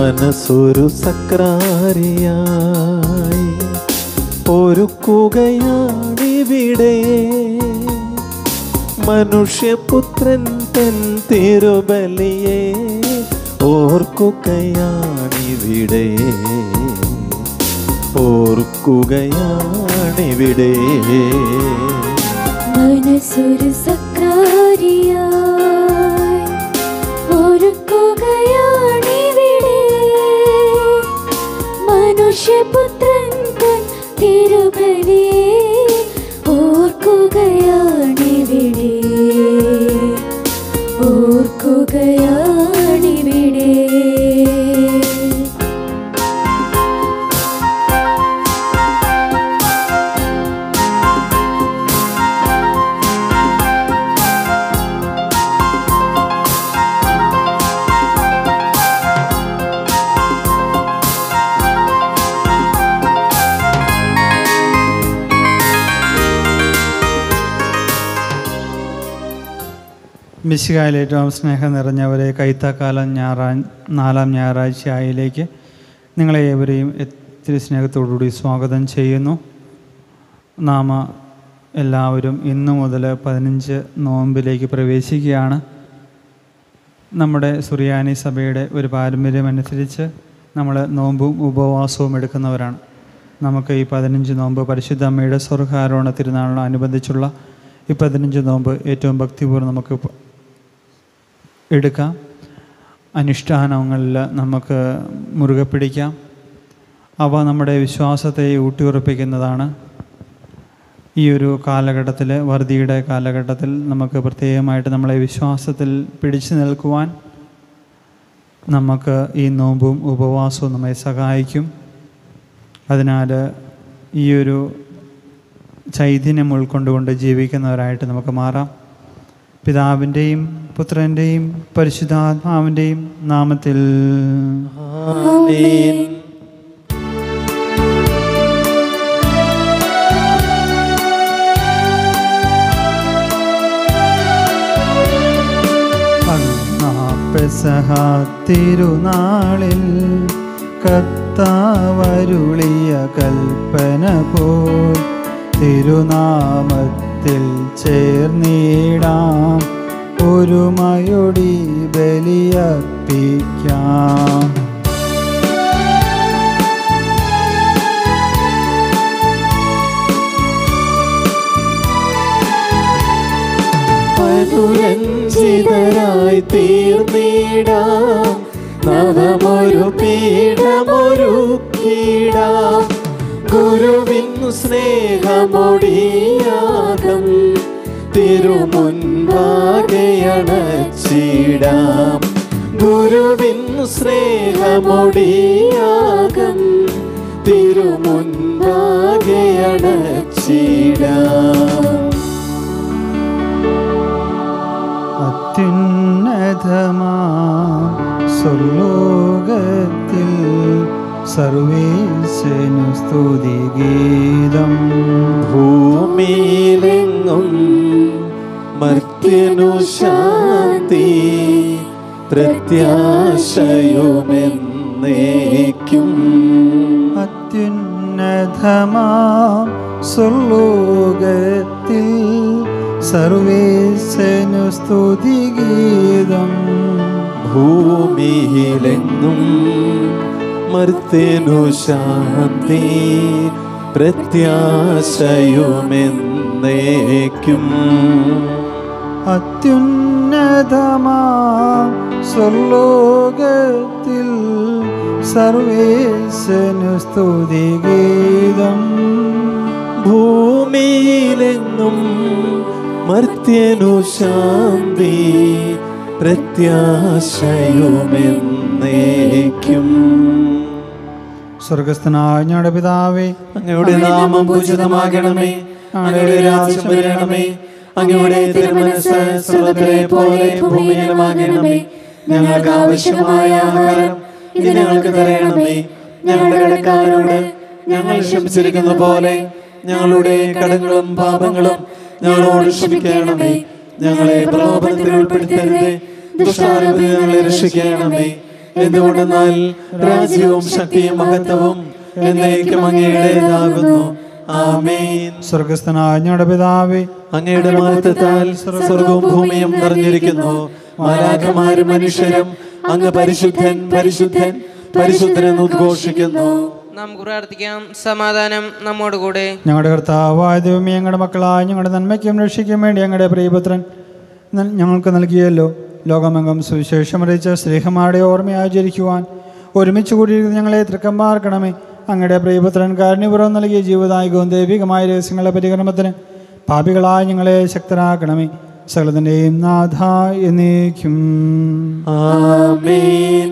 മനസ്സൊരു സക്രാരിയായി ഒരുക്കുകയാണിവിടെ മനുഷ്യപുത്രൻ തൻ തിരുബലിയെ ഓർക്കുകയാണിവിടെ ഓർക്കുകയാണിവിടെ മനസ്സൊരു സക്രാരിയായി ഒരുക്കുകയാണിവിടെ മനുഷ്യപുത്രൻ തൻ തിരുബലിയെ ഓർക്കുകയാണിവിടെ ഓർക്കുകയാണിവിടെ മിശികായിൽ ഏറ്റവും സ്നേഹം നിറഞ്ഞവരെ കൈത്താക്കാലം ഞായറാ നാലാം ഞായറാഴ്ചയായിലേക്ക് നിങ്ങളെ ഏവരെയും ഒത്തിരി സ്നേഹത്തോടുകൂടി സ്വാഗതം ചെയ്യുന്നു നാമ എല്ലാവരും ഇന്നു മുതൽ പതിനഞ്ച് നോമ്പിലേക്ക് പ്രവേശിക്കുകയാണ് നമ്മുടെ സുറിയാനി സഭയുടെ ഒരു പാരമ്പര്യമനുസരിച്ച് നമ്മൾ നോമ്പും ഉപവാസവും എടുക്കുന്നവരാണ് നമുക്ക് ഈ പതിനഞ്ച് നോമ്പ് പരിശുദ്ധ അമ്മയുടെ സ്വർഗാരോഹണ തിരുനാളിനോടനുബന്ധിച്ചുള്ള ഈ പതിനഞ്ച് നോമ്പ് ഏറ്റവും ഭക്തിപൂർവ്വം നമുക്ക് പ- എടുക്കാം അനുഷ്ഠാനങ്ങളിൽ നമുക്ക് മുറുകെ പിടിക്കാം അവ നമ്മുടെ വിശ്വാസത്തെ ഊട്ടിയുറപ്പിക്കുന്നതാണ് ഈ ഒരു കാലഘട്ടത്തിൽ വറുതിയുടെ കാലഘട്ടത്തിൽ നമുക്ക് പ്രത്യേകമായിട്ട് നമ്മളെ വിശ്വാസത്തിൽ പിടിച്ചു നിൽക്കുവാൻ നമുക്ക് ഈ നോമ്പും ഉപവാസവും നമ്മെ സഹായിക്കും അതിനാൽ ഈ ഒരു ചൈതന്യം ഉൾക്കൊണ്ടുകൊണ്ട് ജീവിക്കുന്നവരായിട്ട് നമുക്ക് മാറാം പിതാവിൻ്റെയും പുത്രൻ്റെയും പരിശുദ്ധാത്മാവിൻ്റെയും നാമത്തിൽ ആമേൻ പെസഹ തിരുനാളിൽ കർത്താവരുളിയ കൽപ്പന പോൽ തിരുനാമത്തിൽ ചേർന്നിടാം ഒരുമയൊടി ബലിയർപ്പിക്കാം അനുരഞ്ജിതരായി തീർന്നിടാം നവമൊരു പീഠമൊരുക്കിടാം ഗുരുവിന്നു സ്നേഹമൊടിയാകം തിരുമുൻപാകെ അണച്ചിടാം ഗുരുവിന്നു സ്നേഹമൊടിയാകം തിരുമുൻപാകെ അണച്ചിടാം അത്യുന്നതമാ സ്വർലോകത്തിൽ സർവേശനു സ്തുതിഗീതം ഭൂമിയിലെങ്ങും മർത്യനു ശാന്തി പ്രത്യാശയുമെന്നേക്കും അത്യുന്നതമാ സ്വർലോകത്തിൽ സർവേശനു സ്തുതിഗീതം ഭൂമിയിലെങ്ങും മർത്യനു ശാന്തി പ്രത്യാശയുമെന്നേക്കും അത്യുന്നതമാ സ്വർലോകത്തിൽ സർവേശനു സ്തുതിഗീതം ഭൂമിയിലെങ്ങും മർത്യനു ശാന്തി പ്രത്യാശയുമെന്നേക്കും സ്വർഗസ്ഥനായ ഞങ്ങളുടെ പിതാവേ അങ്ങയുടെ നാമം പൂജിതമാകണമേ അങ്ങയുടെ രാജ്യം വരണമേ അങ്ങയുടെ തിരുമനസ് സ്വർഗത്തിലെ പോലെ ഭൂമിയിലുമാകണമേ ഞങ്ങൾക്ക് ആവശ്യമായ ആഹാരം ഇത് ഞങ്ങൾക്ക് തരണമേ ഞങ്ങളുടെ കടക്കാരോട് ഞങ്ങൾ ക്ഷമിച്ചിരിക്കുന്ന പോലെ ഞങ്ങളുടെ കടങ്ങളും പാപങ്ങളും ഞങ്ങളോട് ക്ഷമിക്കണമേ ഞങ്ങളെ പ്രലോഭനത്തിൽ ഉൾപ്പെടുത്തരുതേ ദുഷ്ടാരൂപത്തിൽ ഞങ്ങളെ രക്ഷിക്കണമേ എന്തുകൊണ്ടെന്നാൽ രാജ്യവും ശക്തിയും മഹത്വവും എന്നേക്കും അങ്ങയുടേതാകുന്നു ആമേൻ സ്വർഗസ്ഥനായ ഞങ്ങളുടെ പിതാവേ അങ്ങയുടെ മഹത്വത്താൽ സ്വർഗവും ഭൂമിയും നിറഞ്ഞിരിക്കുന്നു മാലാഖമാരും മനുഷ്യരും അങ്ങ് പരിശുദ്ധൻ പരിശുദ്ധൻ പരിശുദ്ധനെന്ന് ഉദ്ഘോഷിക്കുന്നു നമുക്ക് പ്രാർത്ഥിക്കാം സമാധാനം നമ്മോട് കൂടെ ഞങ്ങളുടെ കർത്താവായ ദൈവമേ ഞങ്ങളുടെ മക്കളായ ഞങ്ങളുടെ നന്മയ്ക്കും രക്ഷിക്കും വേണ്ടി ഞങ്ങളുടെ പ്രിയപുത്രൻ നൽ- ഞങ്ങൾക്ക് നൽകിയല്ലോ ലോകമെങ്ങും സുവിശേഷം അറിയിച്ച സ്നേഹമാരുടെ ഓർമ്മ ആചരിക്കുവാൻ ഒരുമിച്ച് കൂടിയിരിക്കുന്ന ഞങ്ങളെ തൃക്കം പാർക്കണമേ അങ്ങയുടെ പ്രിയപുത്രൻ കാരുണ്യപുറം നൽകിയ ജീവദായകവും ദൈവികമായ രഹസ്യങ്ങളുടെ പരികർമ്മത്തിന് പാപികളായ ഞങ്ങളെ ശക്തരാക്കണമേ സകലത്തിൻ്റെയും നാഥ എന്നേക്കും ആമേൻ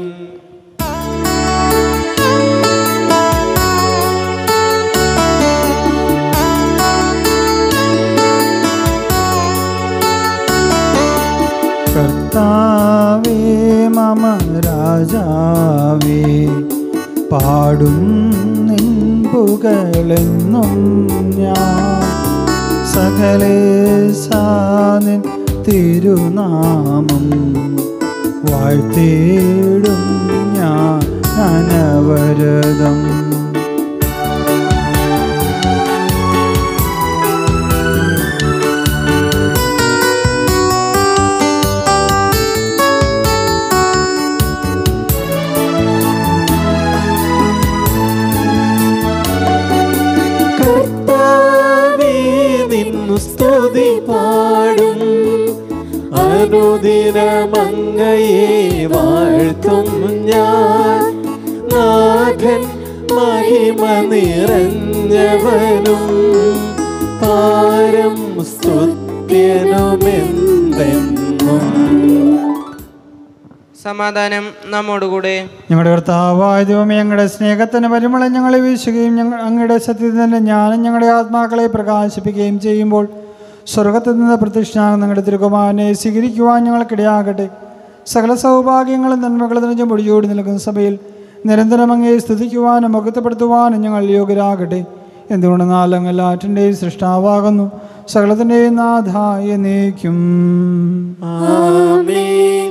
കർത്താവേ മമ രാജാവേ പാടും നിൻപുകളെന്നും ഞാൻ സകലേശാനിൻ തിരുനാമം വാഴ്ത്തിയിടും ഞാൻ അനവരതം കർത്താവേ നിന്നു സ്തുതി പാടും അനുദിനമങ്ങയെ വാഴ്ത്തും ഞാൻ നാഥൻ മഹിമ നിറഞ്ഞവനും പാരം സ്തുത്യനുമെന്തെന്നും സമാധാനം നമ്മോട് കൂടെ ഞങ്ങളുടെ കർത്താവായ ദൈവമേ ഞങ്ങളുടെ സ്നേഹത്തിന് പരിമളം ഞങ്ങളെ വീശുകയും ഞങ്ങൾ അങ്ങയുടെ സത്യത്തിൻ്റെ ജ്ഞാനം ഞങ്ങളുടെ ആത്മാക്കളെ പ്രകാശിപ്പിക്കുകയും ചെയ്യുമ്പോൾ സ്വർഗത്തിൽ നിന്ന് പ്രതിഷ്ഠാകുന്ന ഞങ്ങളുടെ തിരുകുമാരനെ സ്വീകരിക്കുവാൻ ഞങ്ങൾക്കിടയാകട്ടെ സകല സൗഭാഗ്യങ്ങളും നന്മകളും നിറഞ്ഞ മുടിയോടി നിൽക്കുന്ന സഭയിൽ നിരന്തരം അങ്ങയെ സ്തുതിക്കുവാനും മഹത്വപ്പെടുത്തുവാനും ഞങ്ങൾ യോഗ്യരാകട്ടെ എന്തുകൊണ്ടെന്നാൽ അങ്ങ് എല്ലാറ്റിൻ്റെയും സൃഷ്ടാവാകുന്നു സകലത്തിൻ്റെയും നാഥായ നീക്കും ആമേൻ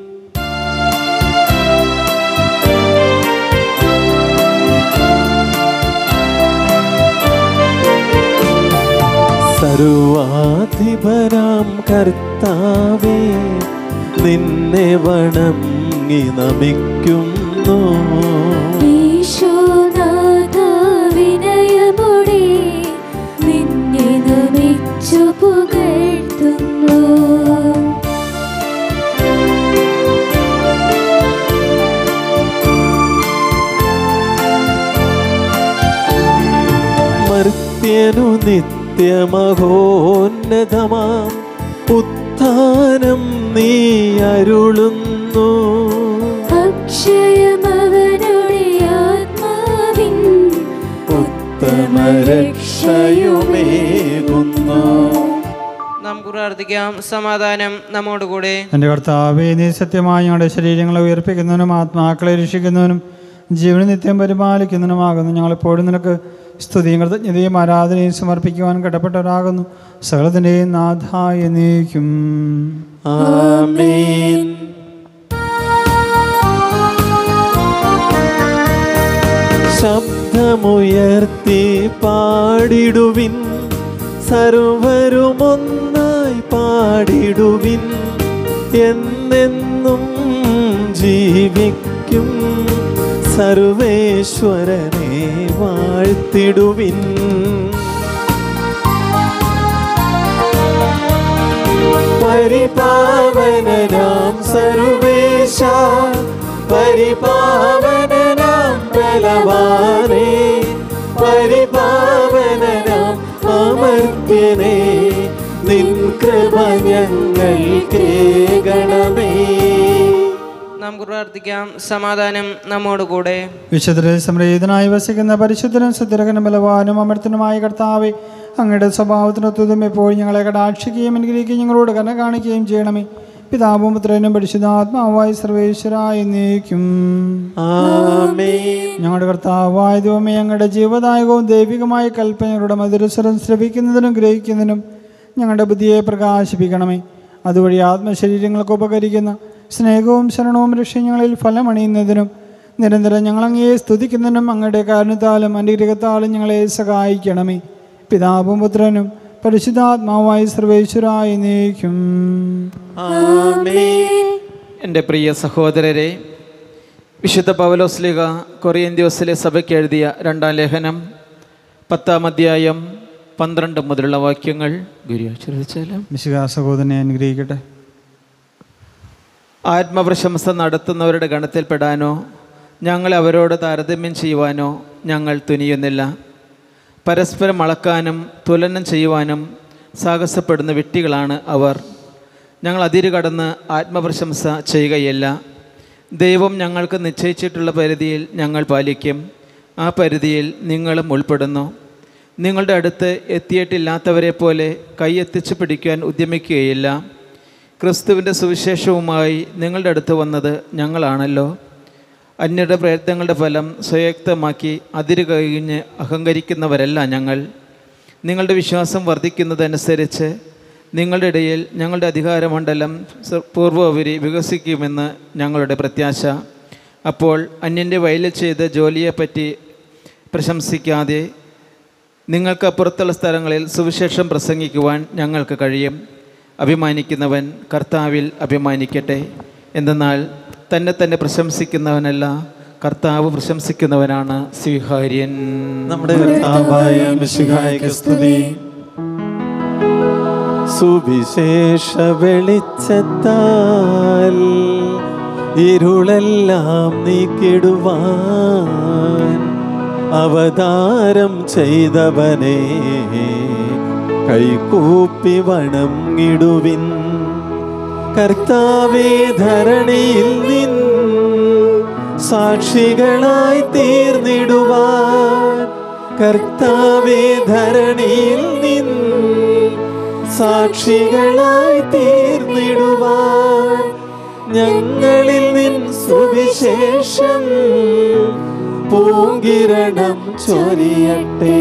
സർവാധിപരാം കർത്താവേ നിന്നെ വണങ്ങി നമിക്കുന്നു ഈശോനാഥ വിനയമോടെ നിന്നെ നമിച്ചു പുകഴ്ത്തുന്നു മർത്യനു നിത്യമഹോന്നതമാം ഉത്ഥാനം നീ അരുളുന്നു അക്ഷയമവനുടെ ആത്മാവിൻ ഉത്തമരക്ഷയുമേകുന്നു നമുക്ക് പ്രാർത്ഥിക്കാം സമാധാനം നമ്മോട് കൂടെ എൻ്റെ കർത്താവേ നീ സത്യമായി ഞങ്ങളുടെ ശരീരങ്ങളെ ഉയർപ്പിക്കുന്നവനും ആത്മാക്കളെ രക്ഷിക്കുന്നവനും ജീവനെ നിത്യം പരിപാലിക്കുന്നതിനുമാകുന്നു ഞങ്ങളെപ്പോഴും നിനക്ക് സ്തുതിയും കൃതജ്ഞതയും ആരാധനയും സമർപ്പിക്കുവാൻ കടപ്പെട്ടവരാകുന്നു സകലത്തിൻ്റെയും നാഥായ നീക്കും ആമേൻ ശബ്ദമുയർത്തി പാടിടുവിൻ സർവരുമൊന്നായി പാടിടുവിൻ എന്നെന്നും ജീവിക്കും സർവേശ്വരനെ വാഴ്ത്തിടുവിൻ പരിപാവനനാം സർവേശ പരിപാവനനാം ബലവാനേ പരിപാവനനാം അമർത്യനേ നിൻ കൃപ ഞങ്ങൾ കേകണമേ നമുക്ക് പ്രാർത്ഥിക്കാം സമാധാനം നമ്മോട് കൂടെ വിശുദ്ധരെ സംരഹിതനായി വസിക്കുന്ന പരിശുദ്ധനും സുദീർഘനും ബലവാനും അമർത്തനുമായ കർത്താവെ അങ്ങയുടെ സ്വഭാവത്തിനൊത്തതും എപ്പോഴും ഞങ്ങളെ കടാക്ഷിക്കുകയും അനുഗ്രഹിക്കുകയും ഞങ്ങളോട് കന കാണിക്കുകയും ചെയ്യണമേ പിതാവും പുത്രനും പരിശുദ്ധാത്മാവായി സർവേശ്വരായി നീക്കും ആമേൻ ഞങ്ങളുടെ കർത്താവായ ദൈവമേ ഞങ്ങളുടെ ജീവദായകവും ദൈവികമായ കൽപ്പനകളുടെ മധുരസ്വരം ശ്രവിക്കുന്നതിനും ഗ്രഹിക്കുന്നതിനും ഞങ്ങളുടെ ബുദ്ധിയെ പ്രകാശിപ്പിക്കണമേ അതുവഴി ആത്മശരീരങ്ങൾക്ക് ഉപകരിക്കുന്ന സ്നേഹവും ശരണവും രക്ഷയും ഞങ്ങളിൽ ഫലമണിയുന്നതിനും നിരന്തരം ഞങ്ങൾ അങ്ങയെ സ്തുതിക്കുന്നതിനും അങ്ങയുടെ കാരണത്താലും അനുഗ്രഹത്താലും ഞങ്ങളെ സഹായിക്കണമേ പിതാവും പുത്രനും പരിശുദ്ധാത്മാവായി സർവേശ്വരായി നീക്കും എൻ്റെ പ്രിയ സഹോദരരെ വിശുദ്ധ പൗലോസ്ലിക കൊറിയന്ത്യോസിലെ സഭയ്ക്ക് എഴുതിയ രണ്ടാം ലേഖനം പത്താം അധ്യായം പന്ത്രണ്ട് മുതലുള്ള വാക്യങ്ങൾ ഗുരു ആശീർവദിച്ചാലും മിശിക സഹോദരനെ അനുഗ്രഹിക്കട്ടെ ആത്മപ്രശംസ നടത്തുന്നവരുടെ ഗണത്തിൽപ്പെടാനോ ഞങ്ങൾ അവരോട് താരതമ്യം ചെയ്യുവാനോ ഞങ്ങൾ തുനിയുന്നില്ല പരസ്പരം അളക്കാനും തുലനം ചെയ്യുവാനും സാഹസപ്പെടുന്ന വ്യക്തികളാണ് അവർ ഞങ്ങൾ അതിര് കടന്ന് ആത്മപ്രശംസ ചെയ്യുകയില്ല ദൈവം ഞങ്ങൾക്ക് നിശ്ചയിച്ചിട്ടുള്ള പരിധിയിൽ ഞങ്ങൾ പാലിക്കും ആ പരിധിയിൽ നിങ്ങളും ഉൾപ്പെടുന്നു നിങ്ങളുടെ അടുത്ത് എത്തിയിട്ടില്ലാത്തവരെ പോലെ കൈയെത്തിച്ച് പിടിക്കാൻ ഉദ്യമിക്കുകയില്ല ക്രിസ്തുവിൻ്റെ സുവിശേഷവുമായി നിങ്ങളുടെ അടുത്ത് വന്നത് ഞങ്ങളാണല്ലോ അന്യരുടെ പ്രയത്നങ്ങളുടെ ഫലം സ്വയക്തമാക്കി അതിര് കഴിഞ്ഞ് അഹങ്കരിക്കുന്നവരല്ല ഞങ്ങൾ നിങ്ങളുടെ വിശ്വാസം വർദ്ധിക്കുന്നതനുസരിച്ച് നിങ്ങളുടെ ഇടയിൽ ഞങ്ങളുടെ അധികാരമണ്ഡലം സ- പൂർവോപരി വികസിക്കുമെന്ന് ഞങ്ങളുടെ പ്രത്യാശ അപ്പോൾ അന്യൻ്റെ വയലിൽ ചെയ്ത ജോലിയെപ്പറ്റി പ്രശംസിക്കാതെ നിങ്ങൾക്കപ്പുറത്തുള്ള സ്ഥലങ്ങളിൽ സുവിശേഷം പ്രസംഗിക്കുവാൻ ഞങ്ങൾക്ക് കഴിയും അഭിമാനിക്കുന്നവൻ കർത്താവിൽ അഭിമാനിക്കട്ടെ എന്തെന്നാൽ തന്നെ തന്നെ പ്രശംസിക്കുന്നവനല്ല കർത്താവ് പ്രശംസിക്കുന്നവനാണ് സ്വീകാര്യൻ നമ്മുടെ കർത്താവായ മിശിഹായ്ക്ക് സ്തുതി സുവിശേഷ വെളിച്ചത്താൽ ഇരുളെല്ലാം നീക്കിടുവാൻ അവതാരം ചെയ്തവനെ കൈകൂപ്പി വണങ്ങിടുവിൻ കർത്താവേ ധരണിയിൽ നിൻ സാക്ഷികളായി തീർന്നിടുവാൻ കർത്താവേ ധരണിയിൽ നിൻ സാക്ഷികളായി തീർന്നിടുവാൻ ഞങ്ങളിൽ നിൻ സുവിശേഷം പൂങ്കിരണം ചൊരിയട്ടെ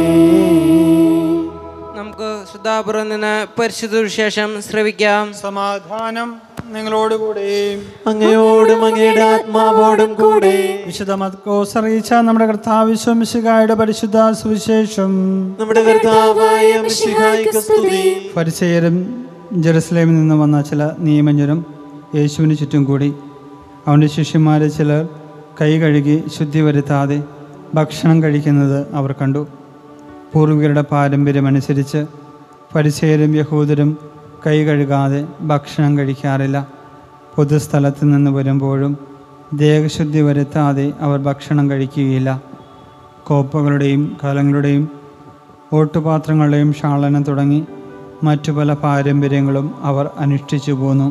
നമുക്ക് ശ്രദ്ധാപുരം നിന്ന് പരിശുദ്ധ വിശേഷം ശ്രവിക്കാം സമാധാനം നിങ്ങളോടുകൂടെയും അങ്ങയോടും അങ്ങയുടെ ആത്മാവോടും കൂടെ വിശുദ്ധ മത്കോസ് അറിയിച്ച നമ്മുടെ കർത്താവിശ്വമിശികായുടെ പരിശുദ്ധ സുവിശേഷം നമ്മുടെ കർത്താവായ മിശിഹായ്ക്ക് സ്തുതി പരിചയരും ജെറുസലേമിൽ നിന്ന് വന്ന ചില നിയമജ്ഞരും യേശുവിന് ചുറ്റും കൂടി അവൻ്റെ ശിഷ്യന്മാരെ ചിലർ കൈ കഴുകി ശുദ്ധി വരുത്താതെ ഭക്ഷണം കഴിക്കുന്നത് അവർ കണ്ടു പൂർവികരുടെ പാരമ്പര്യമനുസരിച്ച് പരിചയരും യഹൂദരും കൈ കഴുകാതെ ഭക്ഷണം കഴിക്കാറില്ല പൊതുസ്ഥലത്ത് നിന്ന് വരുമ്പോഴും ദേഹശുദ്ധി വരുത്താതെ അവർ ഭക്ഷണം കഴിക്കുകയില്ല കോപ്പകളുടെയും കലങ്ങളുടെയും ഓട്ടുപാത്രങ്ങളുടെയും ഷാളനം തുടങ്ങി മറ്റു പല പാരമ്പര്യങ്ങളും അവർ അനുഷ്ഠിച്ചു പോന്നു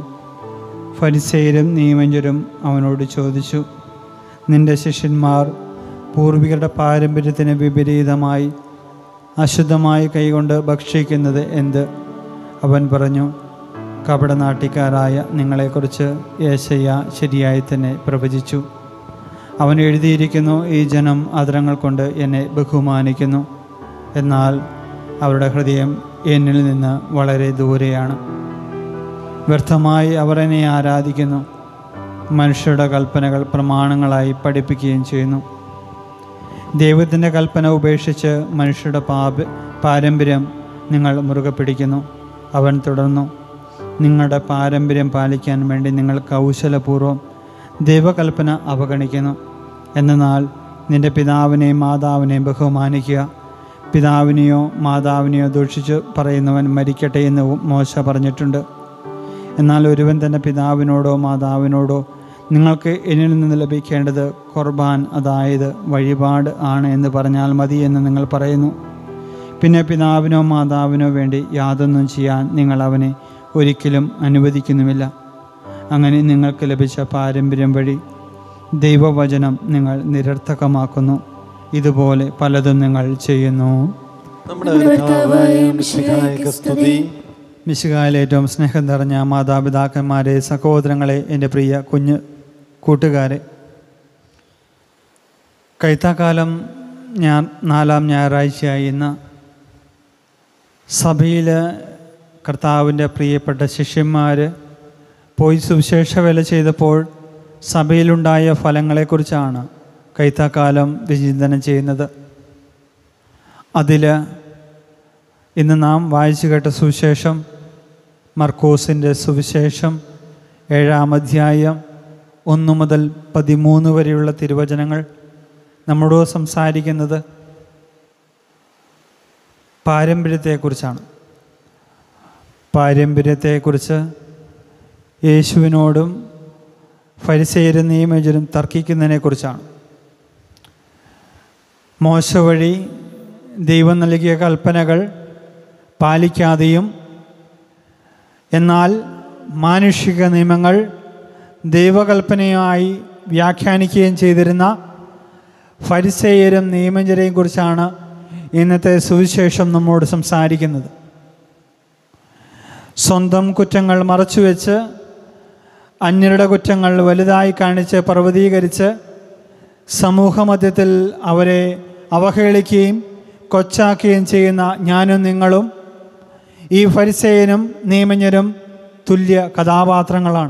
ഫരിസേരും നിയമജ്ഞരും അവനോട് ചോദിച്ചു നിന്റെ ശിഷ്യന്മാർ പൂർവികരുടെ പാരമ്പര്യത്തിന് വിപരീതമായി അശുദ്ധമായി കൈകൊണ്ട് ഭക്ഷിക്കുന്നത് എന്ത് അവൻ പറഞ്ഞു കപടനാട്ടിക്കാരായ നിങ്ങളെക്കുറിച്ച് യേശയ്യ ശരിയായി തന്നെ പ്രവചിച്ചു അവൻ എഴുതിയിരിക്കുന്നു ഈ ജനം അതരങ്ങൾ കൊണ്ട് എന്നെ ബഹുമാനിക്കുന്നു എന്നാൽ അവരുടെ ഹൃദയം എന്നിൽ നിന്ന് വളരെ ദൂരെയാണ് വ്യർത്ഥമായി അവർ എന്നെ ആരാധിക്കുന്നു മനുഷ്യരുടെ കൽപ്പനകൾ പ്രമാണങ്ങളായി പഠിപ്പിക്കുകയും ചെയ്യുന്നു ദൈവത്തിൻ്റെ കൽപ്പന ഉപേക്ഷിച്ച് മനുഷ്യരുടെ പാപ പാരമ്പര്യം നിങ്ങൾ മുറുകെ പിടിക്കുന്നു അവൻ തുടർന്നു നിങ്ങളുടെ പാരമ്പര്യം പാലിക്കാൻ വേണ്ടി നിങ്ങൾ കൗശലപൂർവ്വം ദൈവകൽപ്പന അവഗണിക്കുന്നു എന്നാൽ നിന്റെ പിതാവിനെയും മാതാവിനെയും ബഹുമാനിക്കുക പിതാവിനെയോ മാതാവിനെയോ ദൂഷിച്ച് പറയുന്നവൻ മരിക്കട്ടെ എന്ന് മോശ പറഞ്ഞിട്ടുണ്ട് എന്നാൽ ഒരുവൻ തൻ്റെ പിതാവിനോടോ മാതാവിനോടോ നിങ്ങൾക്ക് എന്നിൽ നിന്ന് ലഭിക്കേണ്ടത് ഖുർബാൻ അതായത് വഴിപാട് ആണ് എന്ന് പറഞ്ഞാൽ മതി എന്ന് നിങ്ങൾ പറയുന്നു പിന്നെ പിതാവിനോ മാതാവിനോ വേണ്ടി യാതൊന്നും ചെയ്യാൻ നിങ്ങൾ അവനെ ഒരിക്കലും അനുവദിക്കുന്നുമില്ല അങ്ങനെ നിങ്ങൾക്ക് ലഭിച്ച പാരമ്പര്യം വഴി ദൈവവചനം നിങ്ങൾ നിരർത്ഥകമാക്കുന്നു ഇതുപോലെ പലതും നിങ്ങൾ ചെയ്യുന്നു നമ്മുടെ കർത്താവായ മിശിഹായ്ക്ക് സ്തുതി മിശികായിൽ ഏറ്റവും സ്നേഹം നിറഞ്ഞ മാതാപിതാക്കന്മാരെ സഹോദരങ്ങളെ എൻ്റെ പ്രിയ കുഞ്ഞ് കൂട്ടുകാരെ കൈത്താക്കാലം ഞാൻ നാലാം ഞായറാഴ്ചയായി ഇന്ന് സഭയിൽ കർത്താവിൻ്റെ പ്രിയപ്പെട്ട ശിഷ്യന്മാർ പോയി സുവിശേഷ വേല ചെയ്തപ്പോൾ സഭയിലുണ്ടായ ഫലങ്ങളെക്കുറിച്ചാണ് കൈത്താക്കാലം വിചിന്തനം ചെയ്യുന്നത് അതിൽ ഇന്ന് നാം വായിച്ചു കേട്ട സുവിശേഷം മർക്കോസിൻ്റെ സുവിശേഷം ഏഴാം അധ്യായം ഒന്ന് മുതൽ പതിമൂന്ന് വരെയുള്ള തിരുവചനങ്ങൾ നമ്മളോട് സംസാരിക്കുന്നത് പാരമ്പര്യത്തെക്കുറിച്ചാണ് പാരമ്പര്യത്തെക്കുറിച്ച് യേശുവിനോടും ഫരിസേരും നിയമജരും തർക്കിക്കുന്നതിനെക്കുറിച്ചാണ് മോശ വഴി ദൈവം നൽകിയ കൽപ്പനകൾ പാലിക്കാതെയും എന്നാൽ മാനുഷിക നിയമങ്ങൾ ദൈവകൽപ്പനയായി വ്യാഖ്യാനിക്കുകയും ചെയ്തിരുന്ന ഫരിസേയരും നിയമജരെയും കുറിച്ചാണ് ഇന്നത്തെ സുവിശേഷം നമ്മോട് സംസാരിക്കുന്നത് സ്വന്തം കുറ്റങ്ങൾ മറച്ചുവെച്ച് അന്യരുടെ കുറ്റങ്ങൾ വലുതായി കാണിച്ച് പർവ്വതീകരിച്ച് സമൂഹമധ്യത്തിൽ അവരെ അവഹേളിക്കുകയും കൊച്ചാക്കുകയും ചെയ്യുന്ന ഞാനും നിങ്ങളും ഈ ഫരിസേയനും നിയമജ്ഞരും തുല്യ കഥാപാത്രങ്ങളാണ്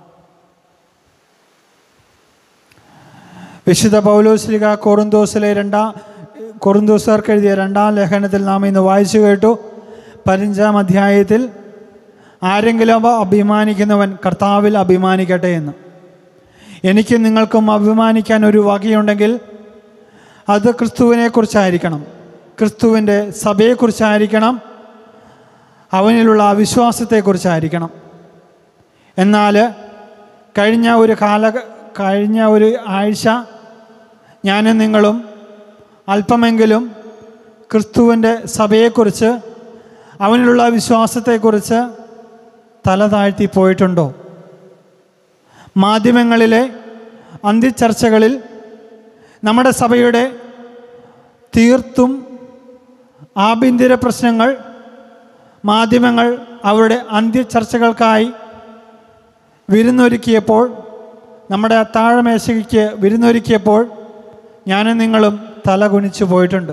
വിശുദ്ധ പൗലോസ്ലിക കൊറുന്തോസിലെ രണ്ടാം കൊറുന്തോസുകാർക്ക് എഴുതിയ രണ്ടാം ലേഖനത്തിൽ നാം ഇന്ന് വായിച്ചു കേട്ടു പതിനഞ്ചാം അധ്യായത്തിൽ ആരെങ്കിലും അവ അഭിമാനിക്കുന്നവൻ കർത്താവിൽ അഭിമാനിക്കട്ടെ എന്ന് എനിക്കും നിങ്ങൾക്കും അഭിമാനിക്കാൻ ഒരു വകയുണ്ടെങ്കിൽ അത് ക്രിസ്തുവിനെക്കുറിച്ചായിരിക്കണം ക്രിസ്തുവിൻ്റെ സഭയെക്കുറിച്ചായിരിക്കണം അവനിലുള്ള വിശ്വാസത്തെക്കുറിച്ചായിരിക്കണം എന്നാൽ കഴിഞ്ഞ ഒരു കാല കഴിഞ്ഞ ഒരു ആഴ്ച ഞാനും നിങ്ങളും അല്പമെങ്കിലും ക്രിസ്തുവിൻ്റെ സഭയെക്കുറിച്ച് അവനിലുള്ള വിശ്വാസത്തെക്കുറിച്ച് തല താഴ്ത്തി പോയിട്ടുണ്ടോ മാധ്യമങ്ങളിലെ അന്ത്യചർച്ചകളിൽ നമ്മുടെ സഭയുടെ തീർത്തും ആഭ്യന്തര പ്രശ്നങ്ങൾ മാധ്യമങ്ങൾ അവരുടെ അന്ത്യചർച്ചകൾക്കായി വിരുന്നൊരുക്കിയപ്പോൾ നമ്മുടെ അത്താഴമേശയ്ക്ക് വിരുന്നൊരുക്കിയപ്പോൾ ഞാനും നിങ്ങളും തല കുനിച്ചു പോയിട്ടുണ്ട്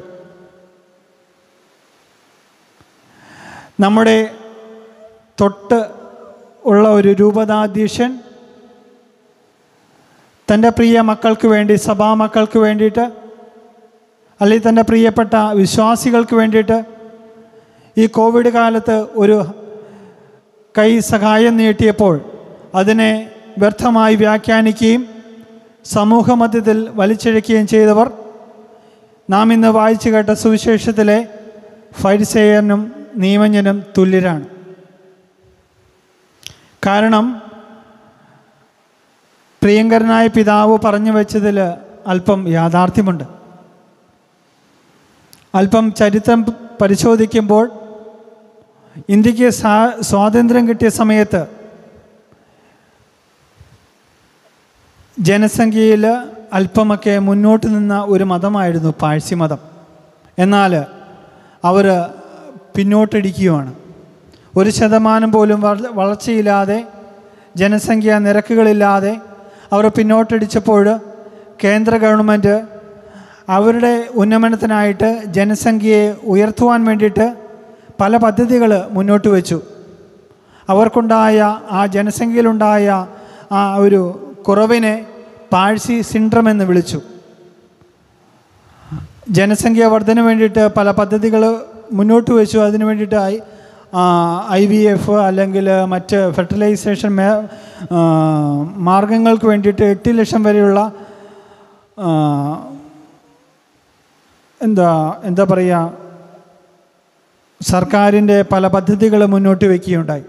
നമ്മുടെ തൊട്ട് ഉള്ള ഒരു രൂപതാധ്യക്ഷൻ തൻ്റെ പ്രിയ മക്കൾക്ക് വേണ്ടി സഭാ മക്കൾക്ക് വേണ്ടിയിട്ട് അല്ലെങ്കിൽ തൻ്റെ പ്രിയപ്പെട്ട വിശ്വാസികൾക്ക് വേണ്ടിയിട്ട് ഈ കോവിഡ് കാലത്ത് ഒരു കൈ സഹായം നീട്ടിയപ്പോൾ അതിനെ വ്യർത്ഥമായി വ്യാഖ്യാനിക്കുകയും സമൂഹമധ്യത്തിൽ വലിച്ചിഴക്കുകയും ചെയ്തവർ നാം ഇന്ന് വായിച്ചു കേട്ട സുവിശേഷത്തിലെ ഫരിസേയനും നിയമജ്ഞനും തുല്യരാണ് കാരണം പ്രിയങ്കരനായ പിതാവ് പറഞ്ഞു വെച്ചതിൽ അല്പം യാഥാർത്ഥ്യമുണ്ട് അല്പം ചരിത്രം പരിശോധിക്കുമ്പോൾ ഇന്ത്യക്ക് സ്വാ- സ്വാതന്ത്ര്യം കിട്ടിയ സമയത്ത് ജനസംഖ്യയിൽ അല്പമൊക്കെ മുന്നോട്ട് നിന്ന ഒരു മതമായിരുന്നു പാഴ്സി മതം എന്നാൽ അവർ പിന്നോട്ടിടിക്കുകയാണ് ഒരു ശതമാനം പോലും വള- വളർച്ചയില്ലാതെ ജനസംഖ്യ നിരക്കുകളില്ലാതെ അവർ പിന്നോട്ടടിച്ചപ്പോൾ കേന്ദ്ര ഗവൺമെൻറ് അവരുടെ ഉന്നമനത്തിനായിട്ട് ജനസംഖ്യയെ ഉയർത്തുവാൻ വേണ്ടിയിട്ട് പല പദ്ധതികൾ മുന്നോട്ട് വെച്ചു അവർക്കുണ്ടായ ആ ജനസംഖ്യയിലുണ്ടായ ആ ഒരു കുറവിനെ പാഴ്സി സിൻഡ്രം എന്ന് വിളിച്ചു ജനസംഖ്യ വർധന വേണ്ടിയിട്ട് പല പദ്ധതികൾ മുന്നോട്ട് വെച്ചു അതിന് വേണ്ടിയിട്ട് ഐ ഐ വി എഫ് അല്ലെങ്കിൽ മറ്റ് ഫെർട്ടിലൈസേഷൻ മേ ആ, മാർഗങ്ങൾക്ക് വേണ്ടിയിട്ട് എട്ട് ലക്ഷം വരെയുള്ള ആ, എന്താ എന്താ പറയുക സർക്കാരിൻ്റെ പല പദ്ധതികൾ മുന്നോട്ട് വയ്ക്കുകയുണ്ടായി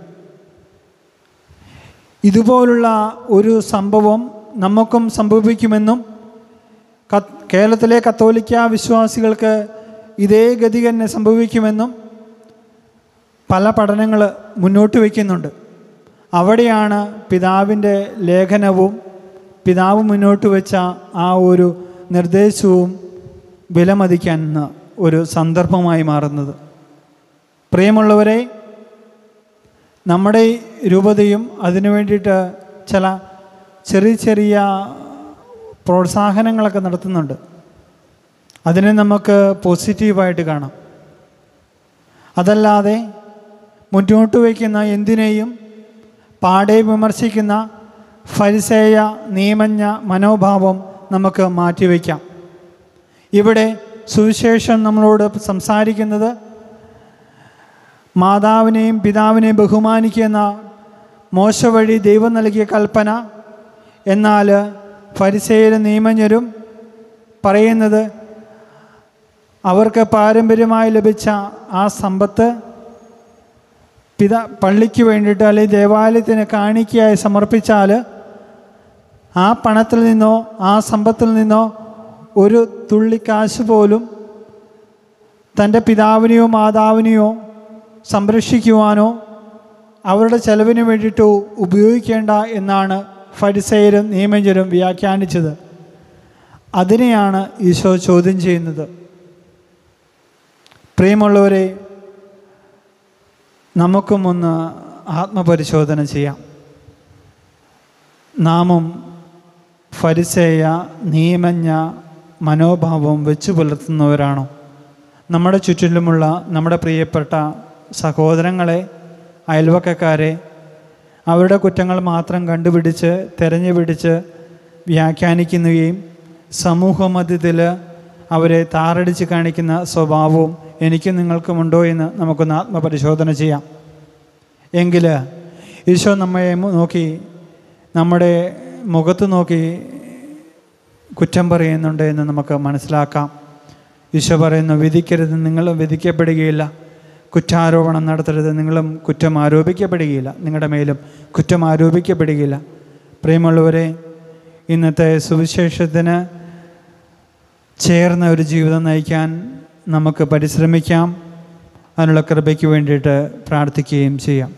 ഇതുപോലുള്ള ഒരു സംഭവം നമുക്കും സംഭവിക്കുമെന്നും കത്ത് കേരളത്തിലെ കത്തോലിക്ക വിശ്വാസികൾക്ക് ഇതേ ഗതി തന്നെ സംഭവിക്കുമെന്നും പല പഠനങ്ങൾ മുന്നോട്ട് വയ്ക്കുന്നുണ്ട് അവിടെയാണ് പിതാവിൻ്റെ ലേഖനവും പിതാവ് മുന്നോട്ട് വെച്ച ആ ഒരു നിർദ്ദേശവും വിലമതിക്കാൻ ഒരു സന്ദർഭമായി മാറുന്നത് പ്രിയമുള്ളവരെ നമ്മുടെ ഈ രൂപതയും അതിനു വേണ്ടിയിട്ട് ചില ചെറിയ ചെറിയ പ്രോത്സാഹനങ്ങളൊക്കെ നടത്തുന്നുണ്ട് അതിനെ നമുക്ക് പോസിറ്റീവായിട്ട് കാണാം അതല്ലാതെ മുന്നോട്ട് വയ്ക്കുന്ന എന്തിനേയും പാടെ വിമർശിക്കുന്ന ഫരിസേയ നിയമജ്ഞ മനോഭാവം നമുക്ക് മാറ്റിവെക്കാം ഇവിടെ സുവിശേഷം നമ്മളോട് സംസാരിക്കുന്നത് മാതാവിനെയും പിതാവിനെയും ബഹുമാനിക്കുന്ന മോശ വഴി ദൈവം നൽകിയ കൽപ്പന എന്നാൽ ഫരിസേയരും നിയമജ്ഞരും പറയുന്നത് അവർക്ക് പാരമ്പര്യമായി ലഭിച്ച ആ സമ്പത്ത് പിത പള്ളിക്ക് വേണ്ടിയിട്ട് അല്ലെങ്കിൽ ദേവാലയത്തിന് കാണിക്കയായി സമർപ്പിച്ചാൽ ആ പണത്തിൽ നിന്നോ ആ സമ്പത്തിൽ നിന്നോ ഒരു തുള്ളി കാശ് പോലും തൻ്റെ പിതാവിനെയോ മാതാവിനെയോ സംരക്ഷിക്കുവാനോ അവരുടെ ചെലവിന് വേണ്ടിയിട്ട് ഉപയോഗിക്കേണ്ട എന്നാണ് ഫരിസയരും നിയമജരും വ്യാഖ്യാനിച്ചത് അതിനെയാണ് ഈശോ ചോദ്യം ചെയ്യുന്നത് പ്രിയമുള്ളവരെ നമുക്കും ഒന്ന് ആത്മപരിശോധന ചെയ്യാം നാമും ഫരിസേയ നിയമജ്ഞ മനോഭാവം വെച്ചു പുലർത്തുന്നവരാണോ നമ്മുടെ ചുറ്റിലുമുള്ള നമ്മുടെ പ്രിയപ്പെട്ട സഹോദരങ്ങളെ അയൽവക്കക്കാരെ അവരുടെ കുറ്റങ്ങൾ മാത്രം കണ്ടുപിടിച്ച് തെരഞ്ഞു പിടിച്ച് വ്യാഖ്യാനിക്കുകയും സമൂഹ മധ്യത്തിൽ അവരെ താറടിച്ച് കാണിക്കുന്ന സ്വഭാവവും എനിക്കും നിങ്ങൾക്കുമുണ്ടോ എന്ന് നമുക്കൊന്ന് ആത്മപരിശോധന ചെയ്യാം എങ്കിൽ ഈശോ നമ്മെ മു- നോക്കി നമ്മുടെ മുഖത്ത് നോക്കി കുറ്റം പറയുന്നുണ്ട് എന്ന് നമുക്ക് മനസ്സിലാക്കാം ഈശോ പറയുന്നു വിധിക്കരുത് നിങ്ങളും വിധിക്കപ്പെടുകയില്ല കുറ്റാരോപണം നടത്തരുത് നിങ്ങളും കുറ്റം ആരോപിക്കപ്പെടുകയില്ല നിങ്ങളുടെ മേലും കുറ്റം ആരോപിക്കപ്പെടുകയില്ല പ്രിയമുള്ളവരെ ഇന്നത്തെ സുവിശേഷത്തിന് ചേർന്ന ഒരു ജീവിതം നയിക്കാൻ നമുക്ക് പരിശ്രമിക്കാം അതിനുള്ള കൃപയ്ക്ക് വേണ്ടിയിട്ട് പ്രാർത്ഥിക്കുകയും ചെയ്യാം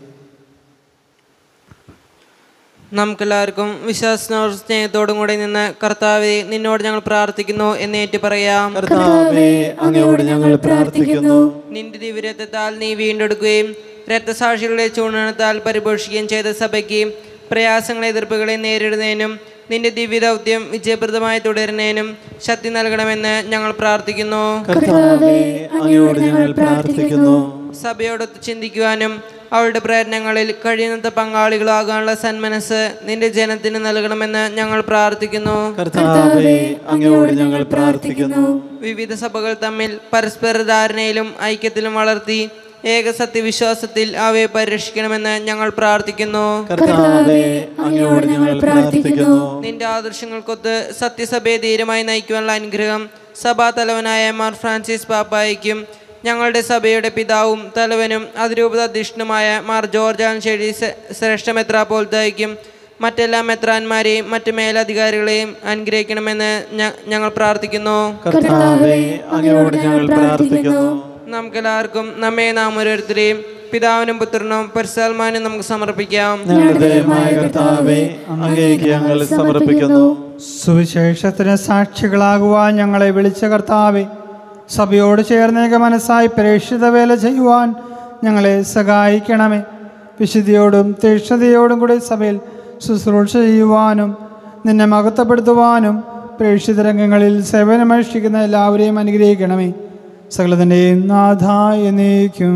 നമുക്കെല്ലാവർക്കും വിശ്വാസനോട് സ്നേഹത്തോടും കൂടെ നിന്ന് കർത്താവെ നിന്നോട് ഞങ്ങൾ പ്രാർത്ഥിക്കുന്നു എന്നേറ്റ് പറയാം കർത്താവേ അങ്ങയോട് ഞങ്ങൾ പ്രാർത്ഥിക്കുന്നു നിന്റെ ദിവ്യരക്തത്താൽ നീ വീണ്ടെടുക്കുകയും രക്തസാക്ഷികളുടെ ചൂണനത്താൽ പരിപോഷിക്കുകയും ചെയ്ത സഭയ്ക്ക് പ്രയാസങ്ങളെ എതിർപ്പുകളെ നേരിടുന്നതിനും നിന്റെ ദിവ്യദൗത്യം വിജയപ്രദമായി തുടരുന്നതിനും ശക്തി നൽകണമെന്ന് ഞങ്ങൾ പ്രാർത്ഥിക്കുന്നു കർത്താവേ അങ്ങയോട് ഞങ്ങൾ പ്രാർത്ഥിക്കുന്നു സഭയോടൊത്ത് ചിന്തിക്കുവാനും അവരുടെ പ്രയത്നങ്ങളിൽ കഴിയുന്നത്ര പങ്കാളികളാകാനുള്ള സന്മനസ് നിന്റെ ജനത്തിന് നൽകണമെന്ന് ഞങ്ങൾ പ്രാർത്ഥിക്കുന്നു കർത്താവേ അങ്ങയോട് ഞങ്ങൾ പ്രാർത്ഥിക്കുന്നു വിവിധ സഭകൾ തമ്മിൽ പരസ്പര ധാരണയിലും ഐക്യത്തിലും വളർത്തി ഏക സത്യവിശ്വാസത്തിൽ അവയെ പരിരക്ഷിക്കണമെന്ന് ഞങ്ങൾ പ്രാർത്ഥിക്കുന്നു കർത്താവേ അങ്ങയോട് ഞങ്ങൾ പ്രാർത്ഥിക്കുന്നു നിന്റെ ആദർശങ്ങൾക്കൊത്ത് സത്യസഭയെ ധീരമായി നയിക്കുവാനുള്ള അനുഗ്രഹം സഭാ തലവനായ മാർ ഫ്രാൻസിസ് പാപ്പായ്ക്കും ഞങ്ങളുടെ സഭയുടെ പിതാവും തലവനും അതിരൂപത അധ്യക്ഷനുമായ മാർ ജോർജ് ആൻഷേരി ശ്രേഷ്ഠ മെത്രാപോൽത്തായ്ക്കും മറ്റെല്ലാ മെത്രാന്മാരെയും മറ്റ് മേലധികാരികളെയും അനുഗ്രഹിക്കണമെന്ന് ഞ- ഞങ്ങൾ പ്രാർത്ഥിക്കുന്നു കർത്താവേ അങ്ങയോട് ഞങ്ങൾ പ്രാർത്ഥിക്കുന്നു നമുക്കെല്ലാവർക്കും നമ്മെ നാം ഓരോരുത്തരെയും പിതാവിനും പുത്രനും പരിസാൽമാനും നമുക്ക് സമർപ്പിക്കാം ഞങ്ങളുടെ ദയമായ കർത്താവേ അങ്ങേക്ക് ഞങ്ങൾ സമർപ്പിക്കുന്നു സുവിശേഷത്തിന് സാക്ഷികളാകുവാൻ ഞങ്ങളെ വിളിച്ച കർത്താവെ സഭയോട് ചേർന്നേക മനസ്സായി പ്രേക്ഷിത വേല ചെയ്യുവാൻ ഞങ്ങളെ സഹായിക്കണമേ വിശുദ്ധിയോടും തീക്ഷ്ണതയോടും കൂടി സഭയിൽ ശുശ്രൂഷ ചെയ്യുവാനും നിന്നെ മഹത്വപ്പെടുത്തുവാനും പ്രേക്ഷിത രംഗങ്ങളിൽ സേവനമനുഷ്ഠിക്കുന്ന എല്ലാവരെയും അനുഗ്രഹിക്കണമേ സകലത്തിൻ്റെയും നാഥ എന്നേക്കും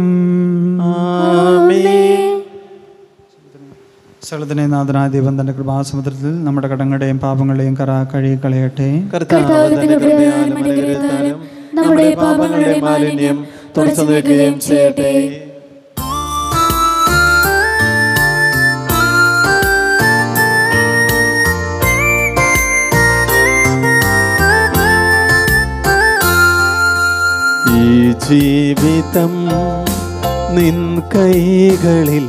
സകലത്തിൻ്റെയും നാഥനായ ദൈവം തൻ്റെ കൃപാസമുദ്രത്തിൽ നമ്മുടെ കടങ്ങളുടെയും പാപങ്ങളുടെയും കറ കഴുകി കളയട്ടെ കർത്താവിന്റെ കൃപയാലും അനുഗ്രഹത്താലും നമ്മുടെ പാപങ്ങളുടെ മാലിന്യം തുടച്ചു നീക്കുകയും ചെയ്യട്ടെ ഈ ജീവിതം നിൻ കൈകളിൽ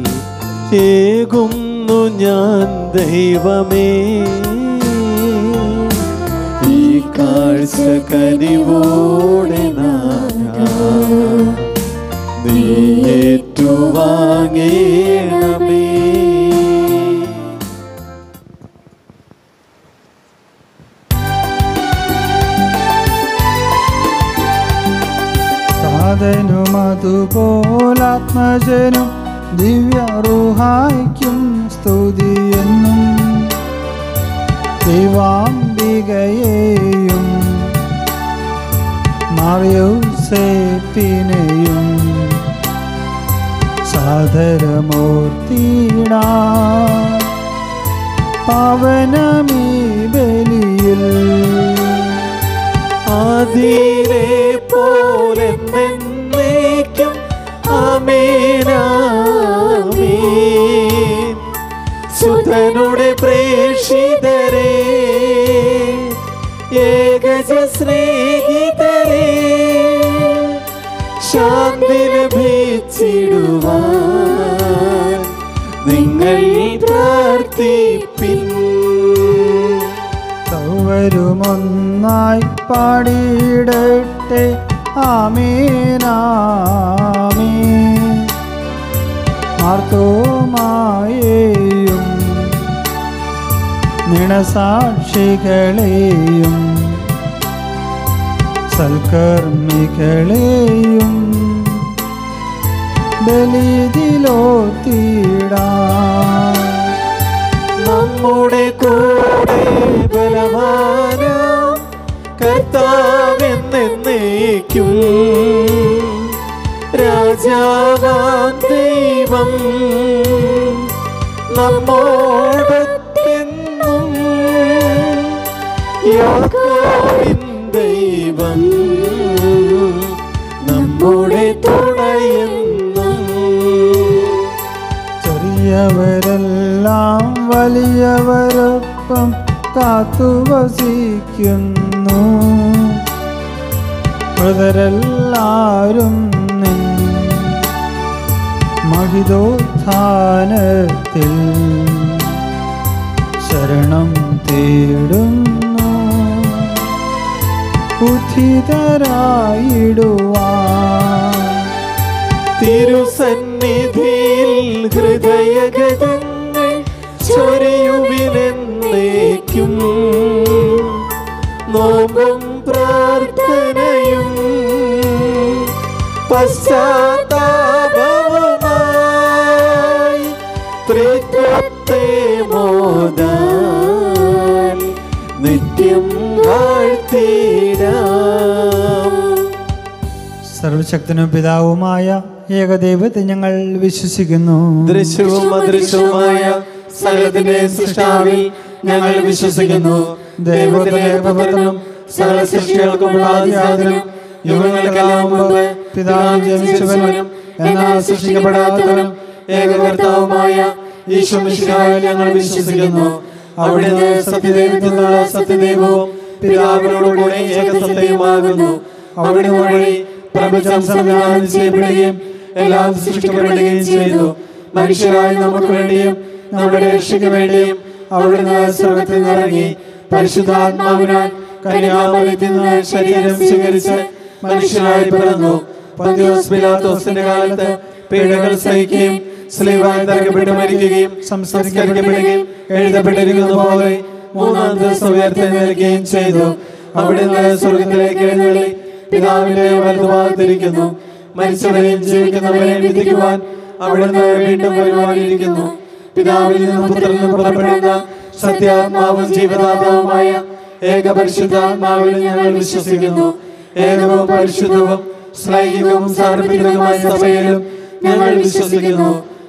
ഏകുന്നു ഞാൻ ദൈവമേ ഈ കാഴ്ച കനിവോടെ നാഥ, നീ ഏറ്റുവാങ്ങേണമേ സാധനും അതുപോലാത്മജനും ദിവ്യറുഹായിക്കും സ്തുതിയെന്നും ദൈവാംബികയെയും മറിയൂസേപ്പിനെയും സാദരമൂർത്തിട പവനമീ ബലിയിൽ ആദിയിലെ പോലെ എന്നേക്കും ആമേനാമീൻ സുതനുടെ പ്രേക്ഷിതരെ ഏകജ സ്നേഹിതരെ ശാന്തി ലഭിച്ചിടുവാൻ നിങ്ങൾ പ്രാർത്ഥിപ്പിൻ സൗവരുമൊന്നായി പാടിയിടട്ടെ ആമേനാമേ മാർത്തോമായേയും നിണസാക്ഷികളെയും സൽക്കർമ്മികളെയും ബലിതിലോത്തിടാം നമ്മുടെ കൂടെ ബലവാന കർത്താവെന്നേക്കും രാജാവാം ദൈവം നമ്മോടൊത്തെന്നും യാക്കോബിൻ ദൈവം നമ്മുടെ തുണയെന്നും ചെറിയവരെല്ലാം വലിയവരൊപ്പം കാത്തുവസിക്കുന്നു മൃതരെല്ലാരും നിൻ മഹിതോത്ഥാനത്തിൽ ശരണം തേടുന്നു ഉദ്ധിതരായിടുവാൻ തിരുസന്നിധിയിൽ ഹൃദയഗതങ്ങൾ ചൊരിയുവിനെന്നേക്കും നോമ്പും പ്രാർത്ഥനയും പശ്ചാത്താപവുമായി ത്രിത്വത്തെ മോദാൻ നിത്യം വാഴ്ത്തിടാം സർവശക്തനും പിതാവുമായ ഏകദൈവത്തെ ഞങ്ങൾ വിശ്വസിക്കുന്നു ദൃശ്യവും അദൃശ്യവുമായ സകലത്തിന്റെ സൃഷ്ടാവിൽ ഞങ്ങൾ വിശ്വസിക്കുന്നു ദൈവത്തിന്റെ ഏകപുത്രനും സകല സൃഷ്ടികൾക്കും ആദ്യാദിനും യുഗങ്ങൾക്കെല്ലാം മുമ്പ് പിതാവ് ജനിച്ചവനും എന്നാൽ സൃഷ്ടിക്കപ്പെടാത്തവനും ഏകകർത്താവുമായ ഈശ്വമിശിഹായിൽ ഞങ്ങൾ വിശ്വസിക്കുന്നു അവിടുന്ന് സത്യദൈവത്തിനുള്ള സത്യദൈവവും പിതാവിനോടുകൂടെ ഏകസത്യവുമാകുന്നു അവിടുന്ന് വഴി പ്രപഞ്ചം സംവിധാനം ചെയ്യപ്പെടുകയും എല്ലാം സൃഷ്ടിക്കപ്പെടുകയും ചെയ്തു മനുഷ്യരായി നമുക്ക് വേണ്ടിയും നമ്മുടെ രക്ഷയ്ക്ക് വേണ്ടിയും അവിടുന്ന് സ്വർഗത്തിൽ നിന്നിറങ്ങി പരിശുദ്ധാത്മാവിനാൽ കന്യാമറിയത്തിൽ നിന്ന് ശരീരം സ്വീകരിച്ച് മനുഷ്യനായി പിറന്നു പന്തിയോസ് പിലാത്തോസിന്റെ കാലത്ത് പീഡകൾ സഹിക്കുകയും സ്ലീവായി തറക്കപ്പെട്ട് മരിക്കുകയും സംസ്കരിക്കപ്പെടുകയും എഴുതപ്പെട്ടിരിക്കുന്ന പോലെ മൂന്നാം ദിവസം ഉയർത്തെഴുന്നേൽക്കുകയും ചെയ്തു അവിടുന്ന് സ്വർഗത്തിലേക്ക് എഴുന്നള്ളി പിതാവിന്റെ വലതുഭാഗത്തിരിക്കുന്നു മരിച്ചവരെയും ജീവിക്കുന്നവരെയും വിധിക്കുവാൻ അവിടുന്ന് വീണ്ടും വരുവാനിരിക്കുന്നു പിതാവിൽ നിന്നും പുത്രനിൽ നിന്നും പുറപ്പെടുന്ന സത്യാത്മാവും ജീവദാതാവുമായ ഏക പരിശുദ്ധാത്മാവിൽ ഞങ്ങൾ വിശ്വസിക്കുന്നു ഏകവും പരിശുദ്ധവും ശ്ലൈഹികവും സാർപ്പികവുമായ സഭയിലും ഞങ്ങൾ വിശ്വസിക്കുന്നു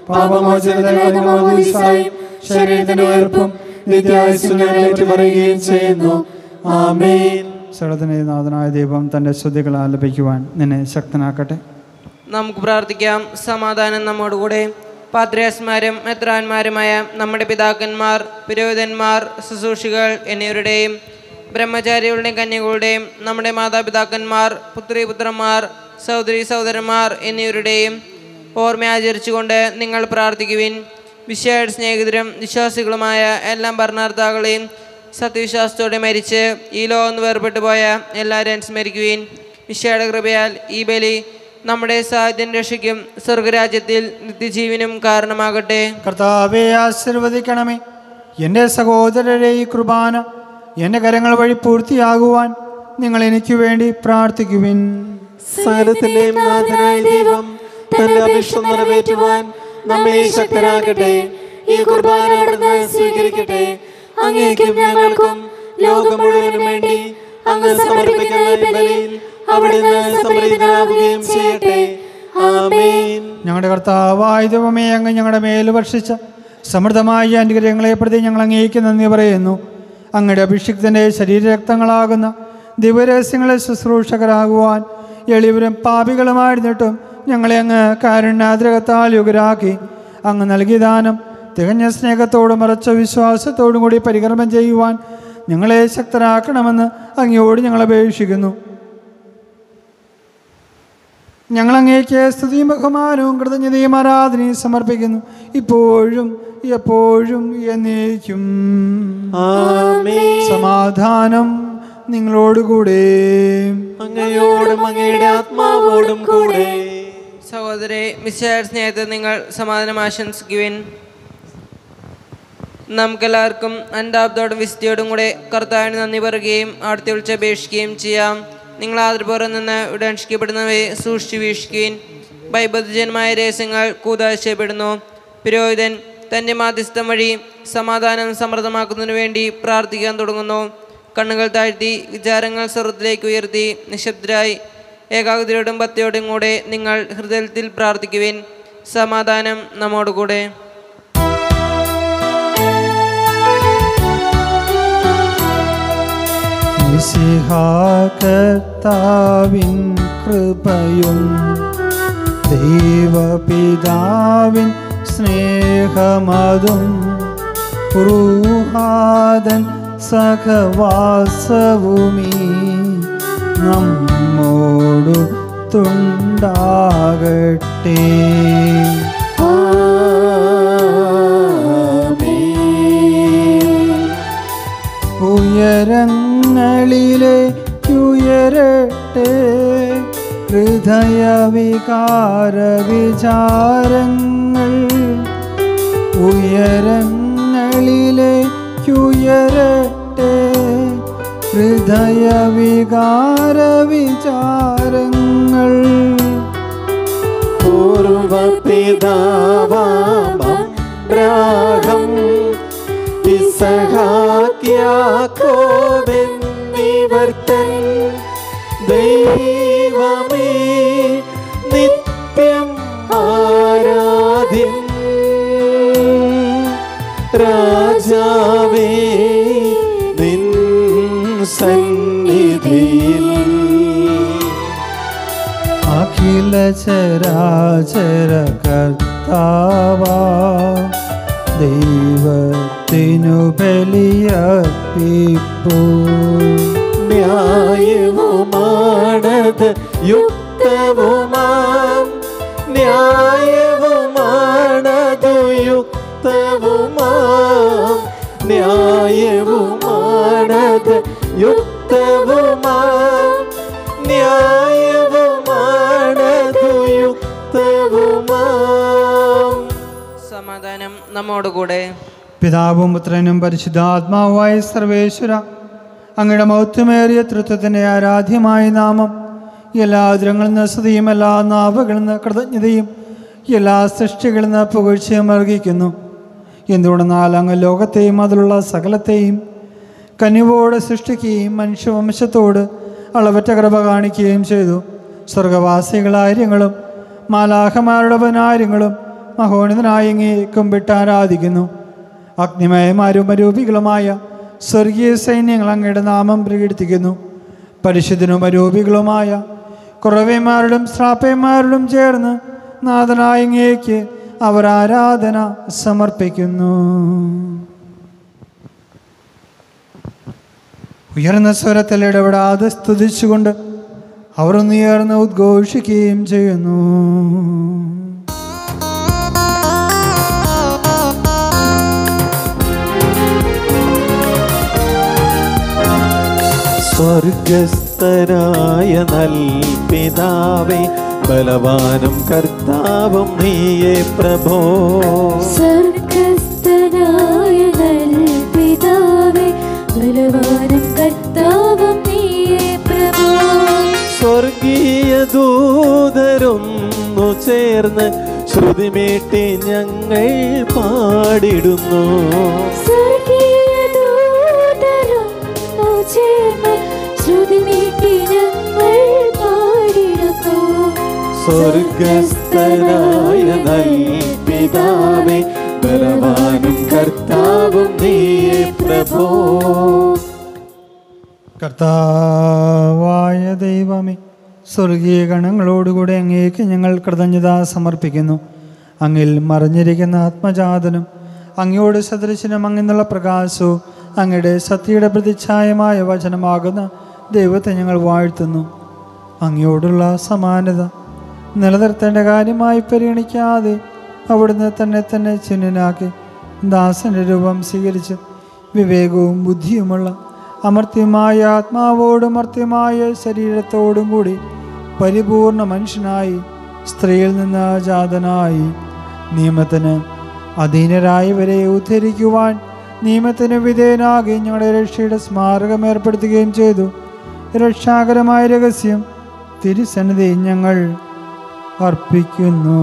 പാപമോചനത്തിനായി ശരീരത്തിന്റെ ഉയർപ്പും നിത്യായുസ്സും ഞങ്ങൾ ഏറ്റുപറയുകയും ചെയ്യുന്നു ആമേൻ സകലത്തിന്റെ നാഥനായ ദൈവം തന്റെ ശ്രുതികൾ ആലപിക്കുവാൻ നിന്നെ ശക്തനാക്കട്ടെ നമുക്ക് പ്രാർത്ഥിക്കാം സമാധാനം നമ്മോടുകൂടെ പാദ്രയാസ്മാരും മെത്രാന്മാരുമായ നമ്മുടെ പിതാക്കന്മാർ പുരോഹിതന്മാർ ശുശ്രൂഷികൾ എന്നിവരുടെയും ബ്രഹ്മചാരികളുടെയും കന്യകളുടെയും നമ്മുടെ മാതാപിതാക്കന്മാർ പുത്രി പുത്രന്മാർ സഹോദരി സഹോദരന്മാർ എന്നിവരുടെയും ഓർമ്മ ആചരിച്ചുകൊണ്ട് നിങ്ങൾ പ്രാർത്ഥിക്കുവിൻ വിശേഷ സ്നേഹിതരും വിശ്വാസികളുമായ എല്ലാ ഭരണകർത്താക്കളെയും സത്യവിശ്വാസത്തോടെ മരിച്ച് ഈ ലോകം നിന്ന് വേർപെട്ടു പോയ എല്ലാവരെയും സ്മരിക്കുവിൻ വിശയുടെ കൃപയാൽ ഈ ബലി നമ്മുടെ സാധ്യം രക്ഷയ്ക്കും സ്വർഗരാജ്യത്തിൽ നിത്യജീവനും കാരണമാകട്ടെ കർത്താവെ ആശീർവദിക്കണമേ എൻ്റെ സഹോദരരെ ഈ കുർബാന എൻ്റെ കരങ്ങൾ വഴി പൂർത്തിയാകുവാൻ നിങ്ങൾ എനിക്ക് വേണ്ടി പ്രാർത്ഥിക്കുവിൻ സകലത്തിന്റെയും നാഥനായ ദൈവം തന്റെ അഭിഷ്ടം നിറവേറ്റുവാൻ നമ്മെ ശക്തരാക്കട്ടെ ഈ കുർബാന അവിടുന്ന് സ്വീകരിക്കട്ടെ അങ്ങേക്കും ഞങ്ങൾക്കും ലോകം മുഴുവനും വേണ്ടി അങ്ങ് സമർപ്പിക്കുന്ന ഈ ബലിയിൽ അവിടുന്ന് സംപ്രീതനാവുകയും ചെയ്യട്ടെ ആമേൻ ഞങ്ങളുടെ കർത്താവായ ദൈവമേ അങ്ങ് ഞങ്ങളുടെ മേൽ വർഷിച്ച സമൃദ്ധമായ അനുഗ്രഹങ്ങളെ പ്രതി ഞങ്ങൾ അങ്ങേക്ക് നന്ദി പറയുന്നു അങ്ങയുടെ അഭിഷിക്തൻ്റെ ശരീരരക്തങ്ങളാകുന്ന ദിവരഹസ്യങ്ങളെ ശുശ്രൂഷകരാകുവാൻ എളിവരും പാപികളുമായിരുന്നിട്ടും ഞങ്ങളെ അങ്ങ് കാരുണ്യാദ്രകത്താൽ യുഗരാക്കി അങ്ങ് നൽകിയ ദാനം തികഞ്ഞ സ്നേഹത്തോടും ഉറച്ച വിശ്വാസത്തോടും കൂടി പരികർമ്മം ചെയ്യുവാൻ ഞങ്ങളെ ശക്തരാക്കണമെന്ന് അങ്ങയോട് ഞങ്ങൾ അപേക്ഷിക്കുന്നു ഞങ്ങൾ അങ്ങേക്ക് സ്തുതിയും ബഹുമാനവും കൃതജ്ഞതയും ആരാധനയും സമർപ്പിക്കുന്നു ഇപ്പോഴും എപ്പോഴും എന്നേക്കും ആമേൻ സമാധാനം നിങ്ങളോടുകൂടെ അങ്ങയോടും അങ്ങയുടെ ആത്മാവോടും കൂടെ സഹോദരെ മിസ്സായ സ്നേഹത്തെ നിങ്ങൾ സമാധാനം ആശംസിക്കുവിൻ നമുക്കെല്ലാവർക്കും അൻതാബ്ദോടും വിസ്തയോടും കൂടെ കർത്താവിന് നന്ദി പറയുകയും അവിടുത്തെ വിളിച്ചപേക്ഷിക്കുകയും ചെയ്യാം നിങ്ങൾ ആദരപൂർവ്വം നിന്ന് ഉടൻഷിക്കപ്പെടുന്നവയെ സൂക്ഷിച്ചു വീക്ഷിക്കുവിൻ ഭയബദ്ധജന്മായ രഹസ്യങ്ങൾ കൂതാശയപ്പെടുന്നു പുരോഹിതൻ തൻ്റെ മാധ്യസ്ഥം വഴി സമാധാനം സമൃദ്ധമാക്കുന്നതിനു വേണ്ടി പ്രാർത്ഥിക്കാൻ തുടങ്ങുന്നു കണ്ണുകൾ താഴ്ത്തി വിചാരങ്ങൾ സ്വർഗത്തിലേക്ക് ഉയർത്തി നിശബ്ദരായി ഏകാഗ്രതയോടും ഭക്തിയോടും കൂടെ നിങ്ങൾ ഹൃദയത്തിൽ പ്രാർത്ഥിക്കുവിൻ സമാധാനം നമ്മോടുകൂടെ കർത്താവിൻ കൃപയും ദൈവപിതാവിൻ സ്നേഹമതും റൂഹാദൻ സഹവാസവുമീ നമ്മോടു തുണ്ടാകട്ടെ ഉയരങ്ങളിലേക്കുയരട്ടെ ഹൃദയവികാര വിചാരങ്ങൾ ഉയരങ്ങളിലേക്കുയരട്ടെ ഹൃദയവികാര വിചാരങ്ങൾ പൂർവപിതാവാമബ്രാഹം ഇസഹാക്യാക്കോബെന്നിവർത്തൻ ദൈവമേ നിത്യം ആരാധ്യൻ രാജാവേ നിൻ സന്നിധിയിൽ അഖില ചരാചര കർത്താവാ ദൈവത്തിനു ബലിയർപ്പിപ്പൂ ന്യായവുമാണത് യുക്തവുമാം ന്യായവുമാണതു യുക്തവുമാം ന്യായവുമാണത് യുക്തവുമാം ന്യായവുമാണതു യുക്തവുമാം സമാധാനം നമ്മോടുകൂടെ പിതാവും പുത്രനും പരിശുദ്ധാത്മാവുമായ സർവേശ്വര അങ്ങയുടെ മൗത്യമേറിയ തൃത്വത്തിൻ്റെ ആരാധ്യമായ നാമം എല്ലാ അതിരങ്ങളിൽ നിന്ന് സ്തുതിയും എല്ലാ നാവുകളിൽ നിന്ന് കൃതജ്ഞതയും എല്ലാ സൃഷ്ടികളിൽ നിന്ന് പുകഴ്ചയും അർഹിക്കുന്നു എന്തുകൊണ്ടെന്നാൽ അങ്ങ് ലോകത്തെയും അതിലുള്ള സകലത്തെയും കനിവോടെ സൃഷ്ടിക്കുകയും മനുഷ്യവംശത്തോട് അളവറ്റ കൃപ കാണിക്കുകയും ചെയ്തു സ്വർഗവാസികളായിരങ്ങളും മാലാഹമാരുടെ വനാര്യങ്ങളും മഹോണിതനായി ഇങ്ങേ കുമ്പിട്ട് ആരാധിക്കുന്നു അഗ്നിമയമാരും അരൂപികളുമായ സ്വർഗീയ സൈന്യങ്ങൾ അങ്ങയുടെ നാമം പ്രകീർത്തിക്കുന്നു പരിശുദ്ധനും അരൂപികളുമായ കുറവേമാരോടും ശ്രാപ്പയന്മാരോടും ചേർന്ന് നാഥനായ ഇങ്ങേക്ക് അവർ ആരാധന സമർപ്പിക്കുന്നു ഉയർന്ന സ്വരത്തിൽ ഇടപെടാതെ സ്തുതിച്ചുകൊണ്ട് അവർ ഉയർന്ന് ഉദ്ഘോഷിക്കുകയും ചെയ്യുന്നു സ്വർഗസ്ഥരായ നൽപിതാവേ ബലവാനും കർത്താവും നീയേ പ്രഭോ സ്വർഗസ്ഥനായ നൽപിതാവേ ബലവാനും കർത്താവും നീയേ പ്രഭോ സ്വർഗീയ ദൂതരൊന്നു ചേർന്ന് ശ്രുതിമേട്ടി ഞങ്ങൾ പാടിടുന്നു സ്വർഗീയ ദൂതരൊന്നു ചേർന്ന് ശ്രുതിമീട്ടി ഞങ്ങൾ പാടിടുന്നു സ്വർഗസ്ഥനായ നൽപിതാവേ ബലവാനും കർത്താവും നീയേ പ്രഭോ കർത്താവായ ദൈവമേ സ്വർഗീയ ഗണങ്ങളോടുകൂടെ അങ്ങേക്ക് ഞങ്ങൾ കൃതജ്ഞത സമർപ്പിക്കുന്നു അങ്ങിൽ മറിഞ്ഞിരിക്കുന്ന ആത്മജാതനും അങ്ങയോട് സദൃശനും അങ്ങിന്നുള്ള പ്രകാശവും അങ്ങയുടെ സത്യയുടെ പ്രതിച്ഛായമായ വചനമാകുന്ന ദൈവത്തെ ഞങ്ങൾ വാഴ്ത്തുന്നു അങ്ങയോടുള്ള സമാനത നിലനിർത്തേണ്ട കാര്യമായി പരിഗണിക്കാതെ അവിടുന്ന് തന്നെ തന്നെ ചിഹ്നനാക്കി ദാസന്റെ രൂപം സ്വീകരിച്ച് വിവേകവും ബുദ്ധിയുമുള്ള അമർത്യമായ ആത്മാവോടും അമർത്യമായ ശരീരത്തോടും കൂടി പരിപൂർണ മനുഷ്യനായി സ്ത്രീയിൽ നിന്ന് ജാതനായി നിയമത്തിന് അധീനരായവരെ ഉദ്ധരിക്കുവാൻ നിയമത്തിന് വിധേയനാകി ഞങ്ങളുടെ രക്ഷയുടെ സ്മാരകം ഏർപ്പെടുത്തുകയും ചെയ്തു രക്ഷാകരമായ രഹസ്യം തിരുസന്നിധി ഞങ്ങൾ അർപ്പിക്കുന്നു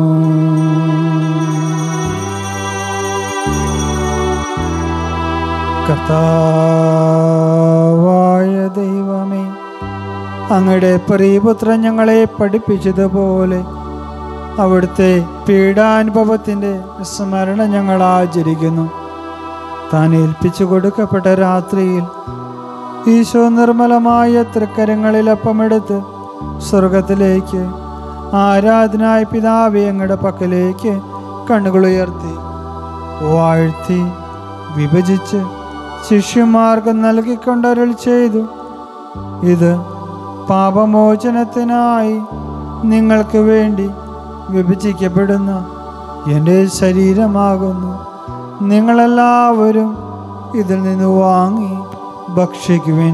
കർത്താവായ ദൈവമേ അങ്ങയുടെ പ്രിയപുത്രൻ ഞങ്ങളെ പഠിപ്പിച്ചതുപോലെ അവിടുത്തെ പീഡാനുഭവത്തിൻ്റെ സ്മരണ ഞങ്ങൾ ആചരിക്കുന്നു താൻ ഏൽപ്പിച്ചു കൊടുക്കപ്പെട്ട രാത്രിയിൽ ഈശോ നിർമ്മലമായ തൃക്കരങ്ങളിൽ അപ്പമെടുത്ത് സ്വർഗത്തിലേക്ക് ആരാധനായ പിതാവെ അങ്ങയുടെ പക്കലേക്ക് കണ്ണുകളുയർത്തി വാഴ്ത്തി വിഭജിച്ച് ശിഷ്യന്മാർക്ക് നൽകിക്കൊണ്ടരുൾ ചെയ്തു ഇത് പാപമോചനത്തിനായി നിങ്ങൾക്ക് വേണ്ടി വിഭജിക്കപ്പെടുന്ന എൻ്റെ ശരീരമാകുന്നു നിങ്ങളെല്ലാവരും ഇതിൽ നിന്ന് വാങ്ങി ഭക്ഷിക്കുവിൻ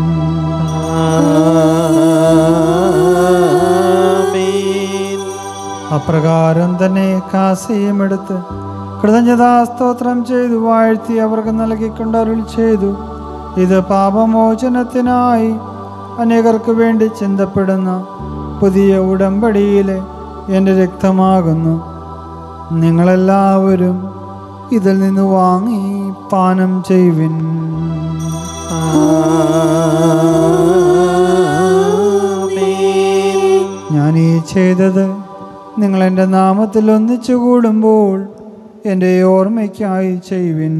ആമേൻ അപ്രകാരം തന്നെ കാസയും എടുത്ത് കൃതജ്ഞതാസ്തോത്രം ചെയ്തു വാഴ്ത്തി അവർക്ക് നൽകിക്കൊണ്ട് അരുൾ ചെയ്തു ഇത് പാപമോചനത്തിനായി അനേകർക്ക് വേണ്ടി ചിന്തപ്പെടുന്ന പുതിയ ഉടമ്പടിയിലെ എൻ്റെ രക്തമാകുന്നു നിങ്ങളെല്ലാവരും ഇതിൽ നിന്ന് വാങ്ങി പാനം ചെയ്യുവിൻ ആമേൻ ഞാൻ ഈ ചെയ്തത് നിങ്ങൾ എൻ്റെ നാമത്തിൽ ഒന്നിച്ചു കൂടുമ്പോൾ എൻ്റെ ഓർമ്മയ്ക്കായി ചെയ്യുവിൻ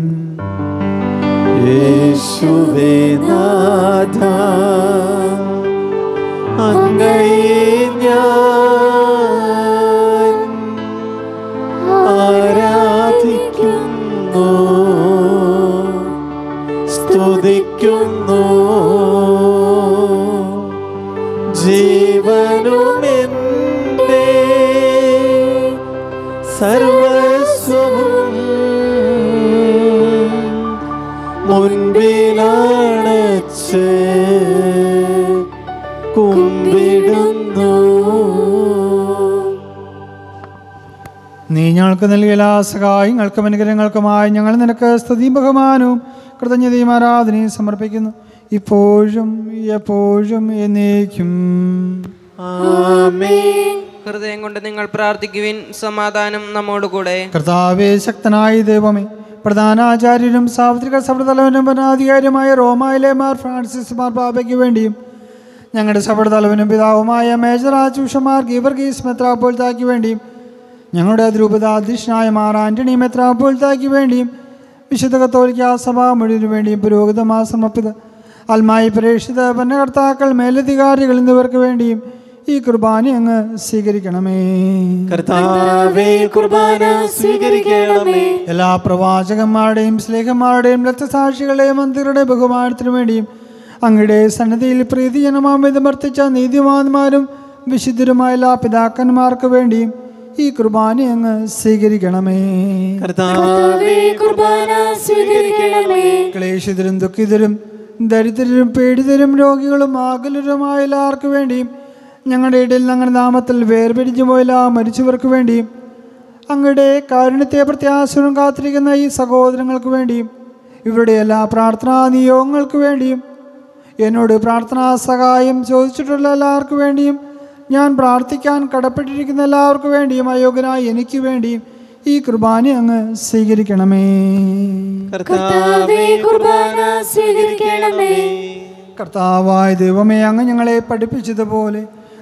യേശുവേ നാഥ അങ്ങയെ ഞാൻ ആരാധിക്കുന്നു സ്തുതിക്കുന്നു ജീവനുമെൻ്റെ സർവസ്വവും മുൻപിലാണച്ച് കുമ്പിടുന്നു നീ ഞങ്ങൾക്ക് നൽകിയ എല്ലാ സഹായങ്ങൾക്കും അനുഗ്രഹങ്ങൾക്കുമായി ഞങ്ങൾ നിനക്ക് സ്തുതിയും ബഹുമാനവും കൃതജ്ഞതയും ആരാധനയും സമർപ്പിക്കുന്നു ഇപ്പോഴും എപ്പോഴും എന്നേക്കും ആമേൻ ഹൃദയം കൊണ്ട് നിങ്ങൾ പ്രാർത്ഥിക്കുവിൻ സമാധാനം നമ്മോടുകൂടെ കർത്താവേ ശക്തനായ ദൈവമേ പ്രധാനാചാര്യരും സാർവത്രിക സഭതലവനും ഭരണാധികാരിയുമായ റോമായിലെ മാർ ഫ്രാൻസിസ് മാർ ബാബയ്ക്ക് വേണ്ടിയും ഞങ്ങളുടെ സഭതലവനും പിതാവുമായ മേജർ ആചൂഷമാർ ഗീവർഗീസ് മെത്രാപ്പോൽത്താക്ക് വേണ്ടിയും ഞങ്ങളുടെ ദ്രൂപതാധ്യക്ഷനായ മാർ ആന്റണി മെത്രാപ്പോൽത്താക്ക് വേണ്ടിയും വിശുദ്ധ കത്തോലിക്ക സഭ മുഴുവനു വേണ്ടിയും പുരോഹിതമാ സമർപ്പിത അൽമായി പ്രേക്ഷിത ഭരണകർത്താക്കൾ മേലധികാരികൾ എന്നിവർക്ക് വേണ്ടിയും ഈ കുർബാന അങ്ങ് സ്വീകരിക്കണമേ കർത്താവേ കുർബാന സ്വീകരിക്കണമേ എല്ലാ പ്രവാചകന്മാരുടെയും സ്നേഹന്മാരുടെയും രക്തസാക്ഷികളുടെയും മന്ത്രികളുടെ ബഹുമാനത്തിനു വേണ്ടിയും അങ്ങയുടെ സന്നദ്ധിയിൽ പ്രീതിജനമാം വിധമർത്തിച്ച നീതിമാന്മാരും വിശുദ്ധരുമായ എല്ലാ പിതാക്കന്മാർക്ക് വേണ്ടിയും ഈ കുർബാന അങ്ങ് സ്വീകരിക്കണമേ കർത്താവേ കുർബാന സ്വീകരിക്കണമേ ക്ലേശിതരും ദുഃഖിതരും ദരിദ്രരും പീഡിതരും രോഗികളും ആകുലരുമായ എല്ലാവർക്കു വേണ്ടിയും ഞങ്ങളുടെ ഇടയിൽ ഞങ്ങളുടെ നാമത്തിൽ വേർപിരിഞ്ഞു പോയ എല്ലാ മരിച്ചവർക്ക് വേണ്ടിയും അങ്ങയുടെ കാരുണ്യത്തെ പ്രത്യാശനം കാത്തിരിക്കുന്ന ഈ സഹോദരങ്ങൾക്ക് വേണ്ടിയും ഇവരുടെ എല്ലാ പ്രാർത്ഥനാ നിയോഗങ്ങൾക്ക് വേണ്ടിയും എന്നോട് പ്രാർത്ഥനാ സഹായം ചോദിച്ചിട്ടുള്ള എല്ലാവർക്കു വേണ്ടിയും ഞാൻ പ്രാർത്ഥിക്കാൻ കടപ്പെട്ടിരിക്കുന്ന എല്ലാവർക്കു വേണ്ടിയും അയോഗ്യനായ എനിക്ക് വേണ്ടിയും ഈ കുർബാന അങ്ങ് സ്വീകരിക്കണമേ കർത്താവേ കുർബാന സ്വീകരിക്കണമേ കർത്താവായ ദൈവമേ അങ്ങ് ഞങ്ങളെ പഠിപ്പിച്ചതുപോലെ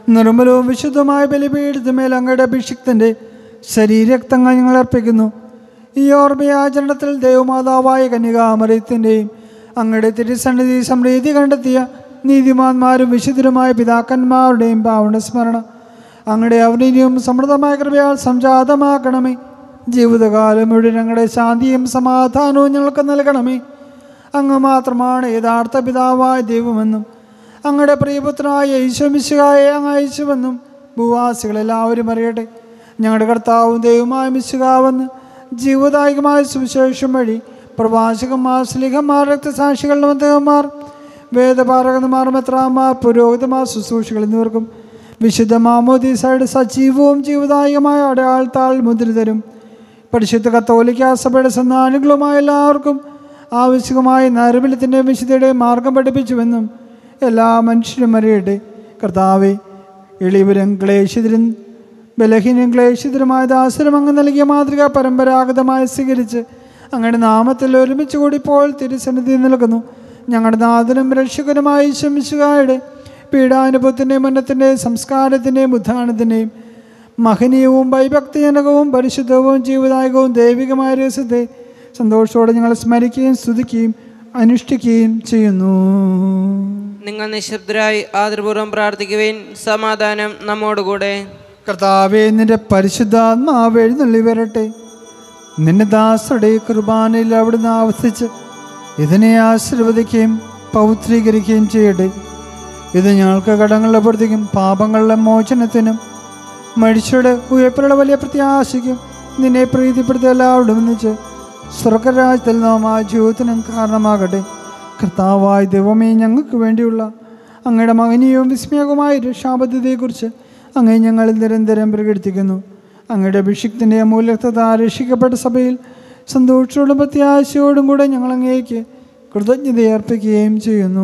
നിർമ്മലവും വിശുദ്ധമായ ബലിപീഠത്തിന്മേൽ അങ്ങയുടെ അഭിഷിക്തൻ്റെ ശരീരക്തങ്ങൾ ഞങ്ങൾ അർപ്പിക്കുന്നു ഈ ഓർമ്മയാചരണത്തിൽ ദൈവമാതാവായ കന്യകാമറിയത്തിൻ്റെയും അങ്ങയുടെ തിരുസന്നിധി സമൃദ്ധി കണ്ടെത്തിയ നീതിമാന്മാരും വിശുദ്ധരുമായ പിതാക്കന്മാരുടെയും പാവന സ്മരണ അങ്ങയുടെ അവനീയവും സമൃദ്ധമായ കൃപയാൽ സംജാതമാക്കണമേ ജീവിതകാലം മുഴുവൻ ഞങ്ങളുടെ ശാന്തിയും സമാധാനവും ഞങ്ങൾക്ക് നൽകണമേ അങ്ങ് മാത്രമാണ് യഥാർത്ഥ പിതാവായ ദൈവമെന്നും അങ്ങയുടെ പ്രിയപുത്രനായ ഈശോമിശുകായെ അങ്ങ് അയച്ചുവെന്നും ഭൂവാസികളെല്ലാവരും അറിയട്ടെ ഞങ്ങളുടെ കർത്താവും ദൈവമായ മിശുകാവെന്ന് ജീവദായകമായ സുവിശേഷം വഴി പ്രവാചകന്മാർ സ്ലിഹന്മാർ രക്തസാക്ഷികൾ മതകന്മാർ വേദപാരകന്മാർ മെത്രാന്മാർ പുരോഹിതമാർ ശുശ്രൂഷികൾ എന്നിവർക്കും വിശുദ്ധ മാമോദീസയുടെ സജീവവും ജീവദായകമായ അടയാളത്താൽ മുദ്രിതരും പരിശുദ്ധ കത്തോലിക്ക സഭയുടെ സന്നാനുകളുമായ എല്ലാവർക്കും ആവശ്യമായ നൈർമല്യത്തിൻ്റെയും വിശുദ്ധയുടെയും മാർഗം പഠിപ്പിച്ചുവെന്നും എല്ലാ മനുഷ്യരും അറിയട്ടെ കർത്താവെ എളിവരും ക്ലേശിതരും ബലഹീനം ക്ലേശിതരുമായ ദാസരും അങ്ങ് നൽകിയ മാതൃക പരമ്പരാഗതമായി സ്വീകരിച്ച് അങ്ങയുടെ നാമത്തിൽ ഒരുമിച്ച് കൂടി ഇപ്പോൾ തിരുസന്നിധി നൽകുന്നു ഞങ്ങളുടെ നാഥനും രക്ഷകനുമായി ശമിശുകായുടെ പീഡാനുഭവത്തിൻ്റെയും ഉന്നത്തിൻ്റെയും സംസ്കാരത്തിൻ്റെയും ഉദ്ധാനത്തിൻ്റെയും മഹനീയവും ഭയഭക്തിജനകവും പരിശുദ്ധവും ജീവദായകവും ദൈവികമായ രഹസ്യത്തെ സന്തോഷത്തോടെ ഞങ്ങൾ സ്മരിക്കുകയും സ്തുതിക്കുകയും അനുഷ്ഠിക്കുകയും ചെയ്യുന്നു നിങ്ങൾ നിശബ്ദരായി ആദരപൂർവ്വം പ്രാർത്ഥിക്കുവേൻ സമാധാനം നമ്മോടുകൂടെ കർത്താവെ നിന്റെ പരിശുദ്ധാത്മാവ് എഴുന്നള്ളി വരട്ടെ നിന്റെ ദാസരുടെ കുർബാനയിൽ അവിടുന്ന് ആവർത്തിച്ച് ഇതിനെ ആശീർവദിക്കുകയും പൗത്രീകരിക്കുകയും ചെയ്യട്ടെ ഇത് ഞങ്ങൾക്ക് കടങ്ങളുടെ പ്രവർത്തിക്കും പാപങ്ങളുടെ മോചനത്തിനും മനുഷ്യരുടെ ഉയർപ്പുള്ള വലിയ പ്രത്യാശയ്ക്കും നിന്നെ പ്രീതിപ്പെടുത്തിയ എല്ലാവരും ഒന്നിച്ച് സ്വർഗരാജ്യത്തിൽ നാം ആ ജീവിതത്തിനും കാരണമാകട്ടെ കർത്താവായ ദൈവമേ ഞങ്ങൾക്ക് വേണ്ടിയുള്ള അങ്ങയുടെ മഹനീയവും വിസ്മയകവുമായ രക്ഷാപദ്ധതിയെക്കുറിച്ച് അങ്ങേ ഞങ്ങൾ നിരന്തരം പ്രകടിപ്പിക്കുന്നു അങ്ങയുടെ അഭിഷിക്തിൻ്റെ അമൂല്യത രക്ഷിക്കപ്പെട്ട സഭയിൽ സന്തോഷത്തോടും പ്രത്യാശയോടും കൂടെ ഞങ്ങൾ അങ്ങേക്ക് കൃതജ്ഞത അർപ്പിക്കുകയും ചെയ്യുന്നു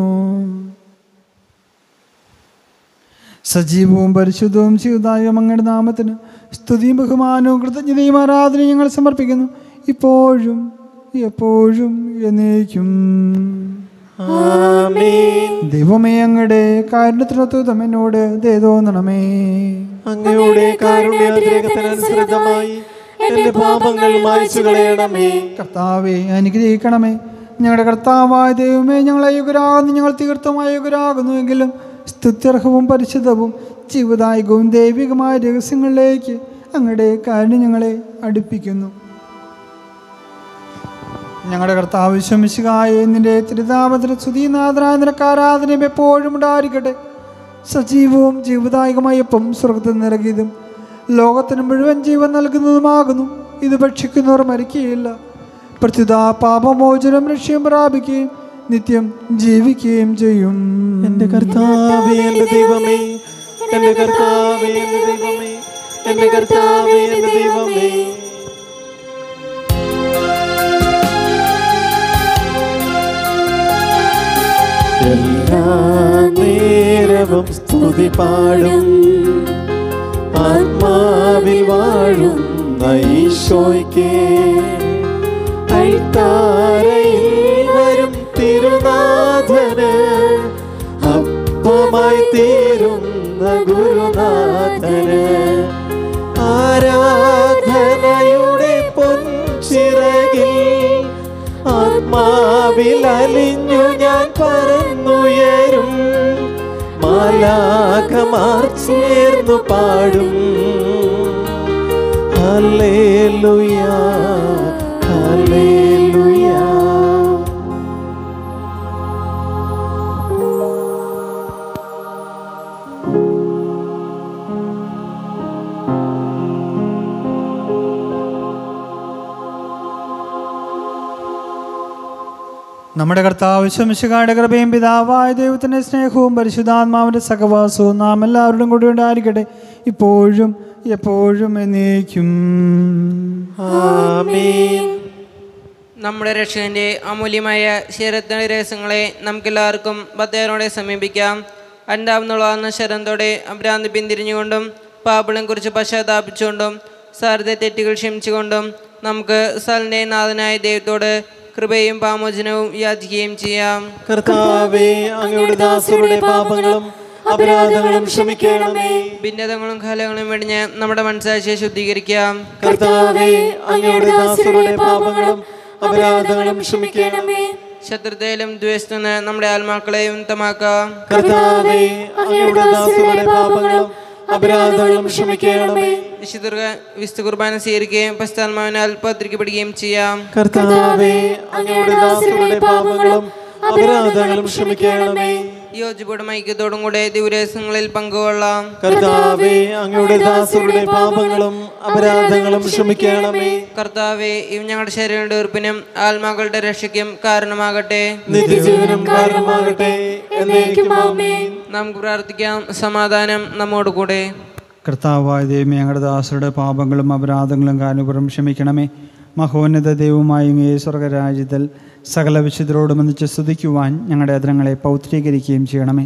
സജീവവും പരിശുദ്ധവും ചെയ്തായ അങ്ങയുടെ നാമത്തിന് സ്തുതിയും ബഹുമാനവും കൃതജ്ഞതയും ആരാധനയും ഞങ്ങൾ സമർപ്പിക്കുന്നു ഇപ്പോഴും എപ്പോഴും എന്നേക്കും ദൈവമേ അങ്ങയുടെ കാരുണ്യത്തിനൊത്തുതം എന്നോട് ദേ തോന്നണമേ അങ്ങയുടെ കാരുണ്യാതിരേകത്തിനനുസൃതമായി എന്റെ പാപങ്ങൾ മായ്ച്ചു കളയണമേ കർത്താവെ അനുഗ്രഹിക്കണമേ ഞങ്ങളുടെ കർത്താവായ ദൈവമേ ഞങ്ങളെ യുഗരാകുന്നു ഞങ്ങൾ തീർത്ഥമായ യുഗരാകുന്നുവെങ്കിലും സ്തുത്യർഹവും പരിശുദ്ധവും ജീവദായകവും ദൈവികമായ രഹസ്യങ്ങളിലേക്ക് അങ്ങയുടെ കാരുണ്യം ഞങ്ങളെ അടുപ്പിക്കുന്നു ഞങ്ങളുടെ കർത്താവ് വിശ്വമിശുകായ നിന്റെ തിരുതാപത്തിന് സ്തുതിനാഥനായ നിനക്ക് ആരാധനയും എപ്പോഴും ഉണ്ടായിരിക്കട്ടെ സജീവവും ജീവദായകമായ ഒപ്പം സ്വർഗത്തിൽ നിറകിയതും ലോകത്തിന് മുഴുവൻ ജീവൻ നൽകുന്നതുമാകുന്നു ഇത് ഭക്ഷിക്കുന്നവർ മരിക്കുകയില്ല പ്രത്യുത പാപമോചനം ലക്ഷ്യം പ്രാപിക്കുകയും നിത്യം ജീവിക്കുകയും ചെയ്യും എന്റെ കർത്താവേ എന്റെ ദൈവമേ എന്റെ കർത്താവേ എന്റെ ദൈവമേ എന്റെ കർത്താവേ എന്റെ ദൈവമേ എല്ലാ നേരവും സ്തുതി പാടും ആത്മാവിൽ വാഴും ഈശോയ്ക്ക് അൾത്താരയിൽ വരും തിരുനാഥന് അപ്പമായി തീരുന്ന ഗുരുനാഥന് ആരാധനയുടെ പൊൻചിറകിൽ ആത്മാവിൽ അലിഞ്ഞു ഞാൻ പറന്നുയരും മാലാഖമാർ ചേർന്നു പാടും ഹല്ലേലൂയ ഹല്ലേലൂയ നമ്മുടെ കർത്താവ് ശംശകായുടെ കൃപയും പിതാവായ ദൈവത്തിൻ്റെ സ്നേഹവും പരിശുദ്ധാത്മാവിൻ്റെ സഹവാസവും നാം എല്ലാവരുടെയും കൂടി ഉണ്ടായിരിക്കട്ടെ ഇപ്പോഴും എപ്പോഴും എന്നേക്കും ആമേൻ നമ്മുടെ രക്ഷകന്റെ അമൂല്യമായ ശരീരത്തിന്റെ രഹസ്യങ്ങളെ നമുക്കെല്ലാവർക്കും ഭക്തരോടെ സമീപിക്കാം അൻഡാവുന്നുള്ളതെന്ന ശരന്തോടെ അഭ്രാന്തി പിന്തിരിഞ്ഞുകൊണ്ടും പാപ്പിളെ കുറിച്ച് പശ്ചാത്താപിച്ചുകൊണ്ടും സാരഥ തെറ്റുകൾ ക്ഷമിച്ചുകൊണ്ടും നമുക്ക് സലിൻ്റെ നാഥനായ ദൈവത്തോട് കൃപയും പാമോചനവും യാചിക്കുകയും ചെയ്യാം കർത്താവേ അങ്ങയുടെ ദാസരുടെ പാപങ്ങളും അപരാധങ്ങളും ക്ഷമിക്കണമേ ഭിന്നതകളും കലകളും വെടിഞ്ഞ് നമ്മുടെ മനസ്സാക്ഷിയെ ശുദ്ധീകരിക്കാം കർത്താവേ അങ്ങയുടെ ദാസരുടെ പാപങ്ങളും അപരാധങ്ങളും ക്ഷമിക്കണമേ ശത്രുതയിലും ദ്വേഷത്തിന് നമ്മുടെ ആത്മാക്കളെ ഉത്തമാക്കാം കർത്താവേ അങ്ങയുടെ ദാസരുടെ പാപങ്ങളും അപരാധങ്ങളും ക്ഷമിക്കണമേ വിശുദ്ധ വിശുദ്ധ കുർബാന സ്വീകരിക്കുകയും പശ്ചാത്മാവിനാൽ പത്രിക്കപ്പെടുകയും ചെയ്യാം കർത്താവേ അങ്ങയുടെ ദാസരുടെ പാപങ്ങളും അപരാധങ്ങളും ക്ഷമിക്കണമേ യോജിപ്പോടും ഐക്യത്തോടും കൂടെ ദിവരഹസ്യങ്ങളിൽ പങ്കുകൊള്ളാം കർത്താവേ അങ്ങയുടെ ദാസരുടെ പാപങ്ങളും അപരാധങ്ങളും ക്ഷമിക്കണമേ കർത്താവെ ഇവ ഞങ്ങളുടെ ശരീരങ്ങളുടെ ഉറപ്പിനും ആത്മാക്കളുടെ രക്ഷയ്ക്കും കാരണമാകട്ടെ നിത്യജീവനം കാരണമാകട്ടെ എന്നേക്കും ആമേൻ നമുക്ക് പ്രാർത്ഥിക്കാം സമാധാനം നമ്മോട് കൂടെ കർത്താവായ ദൈവമേ ഞങ്ങളുടെ ദാസരുടെ പാപങ്ങളും അപരാധങ്ങളും കാനുപുറം ക്ഷമിക്കണമേ മഹോന്നത ദൈവമായ ഇങ്ങേ സ്വർഗരാജ്യത്തിൽ സകല വിശുദ്ധരോടും ഒന്നിച്ച് സ്തുതിക്കുവാൻ ഞങ്ങളുടെ അതിരങ്ങളെ പൗത്രീകരിക്കുകയും ചെയ്യണമേ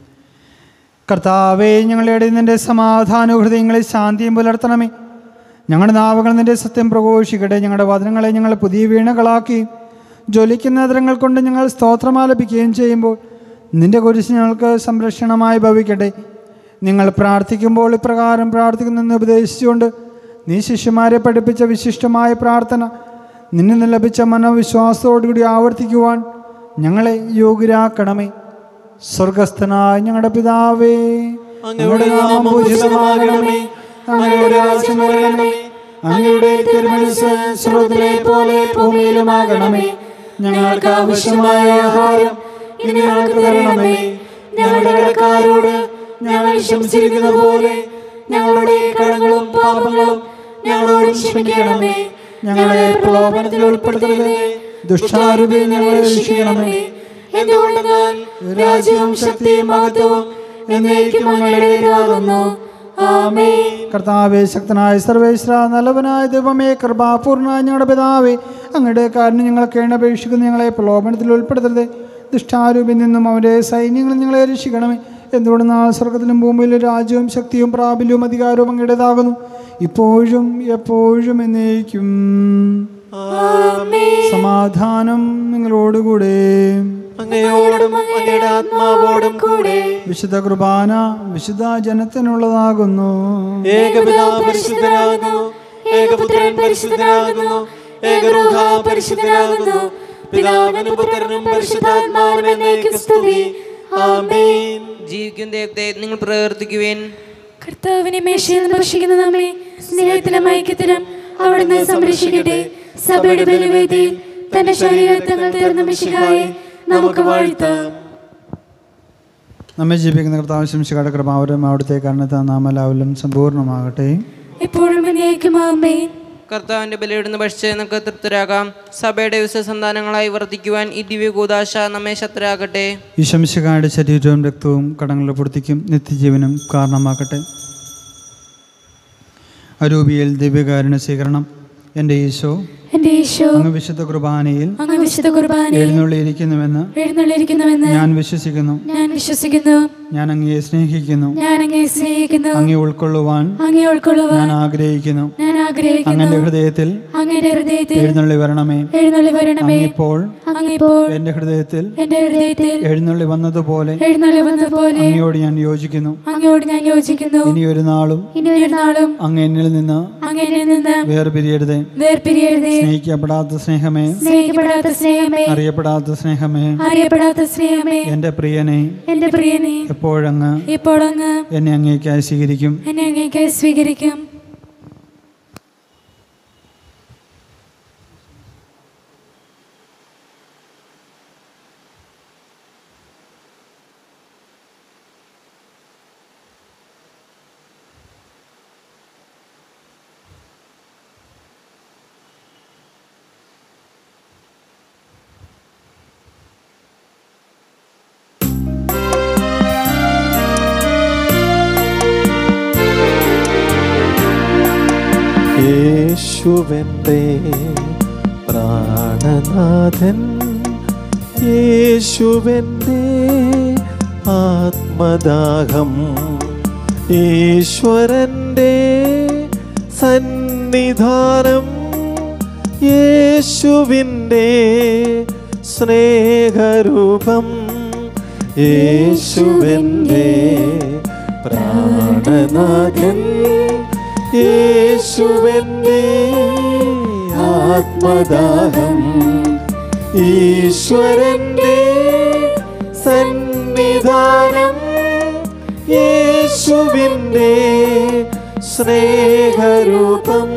കർത്താവേ ഞങ്ങളുടെ നിന്റെ സമാധാന ഹൃദയങ്ങളിൽ ശാന്തിയും പുലർത്തണമേ ഞങ്ങളുടെ നാവുകൾ നിന്റെ സത്യം പ്രഘോഷിക്കട്ടെ ഞങ്ങളുടെ വചനങ്ങളെ ഞങ്ങൾ പുതിയ വീണകളാക്കി ജ്വലിക്കുന്ന അതിരങ്ങൾ കൊണ്ട് ഞങ്ങൾ സ്തോത്രമാലപിക്കുകയും ചെയ്യുമ്പോൾ നിന്റെ കുരിശ് ഞങ്ങൾക്ക് സംരക്ഷണമായി ഭവിക്കട്ടെ നിങ്ങൾ പ്രാർത്ഥിക്കുമ്പോൾ ഇപ്രകാരം പ്രാർത്ഥിക്കുന്നെന്ന് ഉപദേശിച്ചുകൊണ്ട് നീ ശിഷ്യന്മാരെ പഠിപ്പിച്ച വിശിഷ്ടമായ പ്രാർത്ഥന നിന്നിൽ നിന്ന് ലഭിച്ച മനോവിശ്വാസത്തോടുകൂടി ആവർത്തിക്കുവാൻ ഞങ്ങളെ യോഗ്യരാക്കണമേ സ്വർഗസ്ഥനായ ഞങ്ങളുടെ പിതാവേ അങ്ങയുടെ നാമം പൂജിതമാകണമേ അങ്ങയുടെ രാജ്യം വരണമേ അങ്ങയുടെ തിരുമനസ് സ്രോതത്തിലെ പോലെ ഭൂമിയിലുമാകണമേ ഞങ്ങൾക്ക് ആവശ്യമായ ആഹാരം ഇനി ഞങ്ങൾക്ക് തരണമേ ഞങ്ങളുടെ കടക്കാരോട് ഞങ്ങൾ ക്ഷമിച്ചിരിക്കുന്ന പോലെ ഞങ്ങളുടെ കടങ്ങളും പാപങ്ങളും ഞങ്ങളോട് ക്ഷമിക്കണമേ ഞങ്ങളെ പ്രലോഭനത്തിൽ ഉൾപ്പെടുത്തരുതേ ദുഷ്ടാരൂപി ഞങ്ങളെ രക്ഷിക്കണമേ എന്തുകൊണ്ടെന്നാൽ രാജ്യവും ശക്തിയും മഹത്വവും എന്നേക്കും അങ്ങയുടേതാകുന്നു ആമേ കർത്താവേ ശക്തനായ സർവേശ്വര നല്ലവനായ ദൈവമേ കൃപാപൂർണ ഞങ്ങളുടെ പിതാവേ അങ്ങയുടെ കാരണം ഞങ്ങളൊക്കെ അപേക്ഷിക്കുന്ന ഞങ്ങളെ പ്രലോഭനത്തിൽ ഉൾപ്പെടുത്തരുത് ദുഷ്ടാരൂപിൽ നിന്നും അവൻ്റെ സൈന്യങ്ങൾ ഞങ്ങളെ രക്ഷിക്കണമേ എന്തുകൊണ്ട് നാൾ സ്വർഗത്തിലും ഭൂമിയിലും രാജ്യവും ശക്തിയും പ്രാബല്യവും അധികാരവും അങ്ങയുടേതാകുന്നു ഇപ്പോഴും എപ്പോഴും എന്നേക്കും സമാധാനം നിങ്ങളോടുകൂടെ അങ്ങയോടും അങ്ങയുടെ ആത്മാവോടും കൂടെ വിശുദ്ധ കുർബാന വിശുദ്ധ ജനത്തിനുള്ളതാകുന്നു ഏകപിതാ പരിശുദ്ധനാകുന്നു ഏകപുത്രൻ പരിശുദ്ധനാകുന്നു ഏകരൂഹ പരിശുദ്ധനാകുന്നു പിതാവിനും പുത്രനും പരിശുദ്ധാത്മാവിനും എന്നേക്കും സ്തുതി ആമേൻ ജീവിക്കും ദൈവത്തെ നിങ്ങൾ പ്രവർത്തിക്കുവേൻ കർത്താവിനെ മേശയിൽ നിന്ന് ഭക്ഷിക്കുന്ന നമ്മെ സ്നേഹത്തിലും ഐക്യത്തിലും അവിടുന്ന് സംരക്ഷിക്കട്ടെ സഭയുടെ ബലിവേദിയിൽ തന്റെ ശരീരത്തങ്ങൾ തീർന്ന മിശിഹായെ നമുക്ക് വാഴ്ത്താം നമ്മെ ജീവിക്കുന്ന കർത്താവ് ശംശിയുടെ കൃപാവരം അവിടുത്തെ കാരണത്താൽ നാം എല്ലാവരും സമ്പൂർണ്ണമാകട്ടെ എപ്പോഴും എന്നേക്കുമാമേ കർത്താവിന്റെ ബലിയിടുന്ന് ഭക്ഷിച്ച് നമുക്ക് തൃപ്തരാകാം സഭയുടെ വിശ്വസന്താനങ്ങളായി വർദ്ധിക്കുവാൻ ഈ ദിവ്യ കൂതാശ നമ്മെ ശക്തരാകട്ടെ ഈ ശംശികായുടെ ശരീരവും രക്തവും കടങ്ങളുടെ പൂർത്തിക്കും നിത്യജീവനും കാരണമാക്കട്ടെ അരൂപിയിൽ ദിവ്യകാരുണ്യ സ്വീകരണം എൻ്റെ ഈശോ എന്റെ ഈശോ അങ്ങ് വിശുദ്ധ കുർബാനയിൽ അങ്ങ് വിശുദ്ധ കുർബാനയിൽ എഴുന്നള്ളിയിരിക്കുന്നുവെന്ന് എഴുന്നള്ളിരിക്കുന്നുവെന്ന് ഞാൻ വിശ്വസിക്കുന്നു ഞാൻ വിശ്വസിക്കുന്നു ഞാൻ അങ്ങയെ സ്നേഹിക്കുന്നു ഞാൻ അങ്ങേ സ്നേഹിക്കുന്നു അങ്ങേ ഉൾക്കൊള്ളുവാൻ അങ്ങേ ഉൾക്കൊള്ളുവാൻ ഞാൻ ആഗ്രഹിക്കുന്നു ഞാൻ ആഗ്രഹിക്കുന്നു അങ്ങന്റെ ഹൃദയത്തിൽ അങ്ങയുടെ ഹൃദയത്തിൽ എഴുന്നള്ളി വരണമേ എഴുന്നള്ളി വരണമേ ഇപ്പോൾ അങ്ങിപ്പോൾ എൻ്റെ ഹൃദയത്തിൽ എന്റെ ഹൃദയത്തിൽ എഴുന്നള്ളി വന്നതുപോലെ എഴുന്നള്ളി വന്നതുപോലെ അങ്ങയോട് ഞാൻ യോജിക്കുന്നു അങ്ങയോട് ഞാൻ യോജിക്കുന്നു ഇനി ഒരു നാളും ഇനി ഒരു നാളും അങ്ങ് എന്നിൽ നിന്ന് അങ്ങനെ നിന്ന് വേർപിരിയരുതേ വേർപിരിയരുതേ സ്നേഹിക്കപ്പെടാത്ത സ്നേഹമേ സ്നേഹിക്കപ്പെടാത്ത സ്നേഹമേ അറിയപ്പെടാത്ത സ്നേഹമേ അറിയപ്പെടാത്ത സ്നേഹമേ എൻ്റെ പ്രിയനെ എന്റെ പ്രിയനെ എപ്പോഴങ്ങ് ഇപ്പോൾ അങ്ങ് എന്നെ അങ്ങേക്കായി സ്വീകരിക്കും എന്നെ അങ്ങേക്ക് സ്വീകരിക്കും യേശുവെൻ്റെ പ്രാണനാഥൻ യേശുവെൻ്റെ ആത്മദാഹം ഈശ്വരൻ്റെ സന്നിധാനം യേശുവിൻ്റെ സ്നേഹരൂപം യേശുവെൻ്റെ പ്രാണനാഥൻ യേശുവെൻ്റെ ആത്മദാഹം ഈശ്വരൻ്റെ സന്നിധാനം യേശുവിൻ്റെ സ്നേഹരൂപം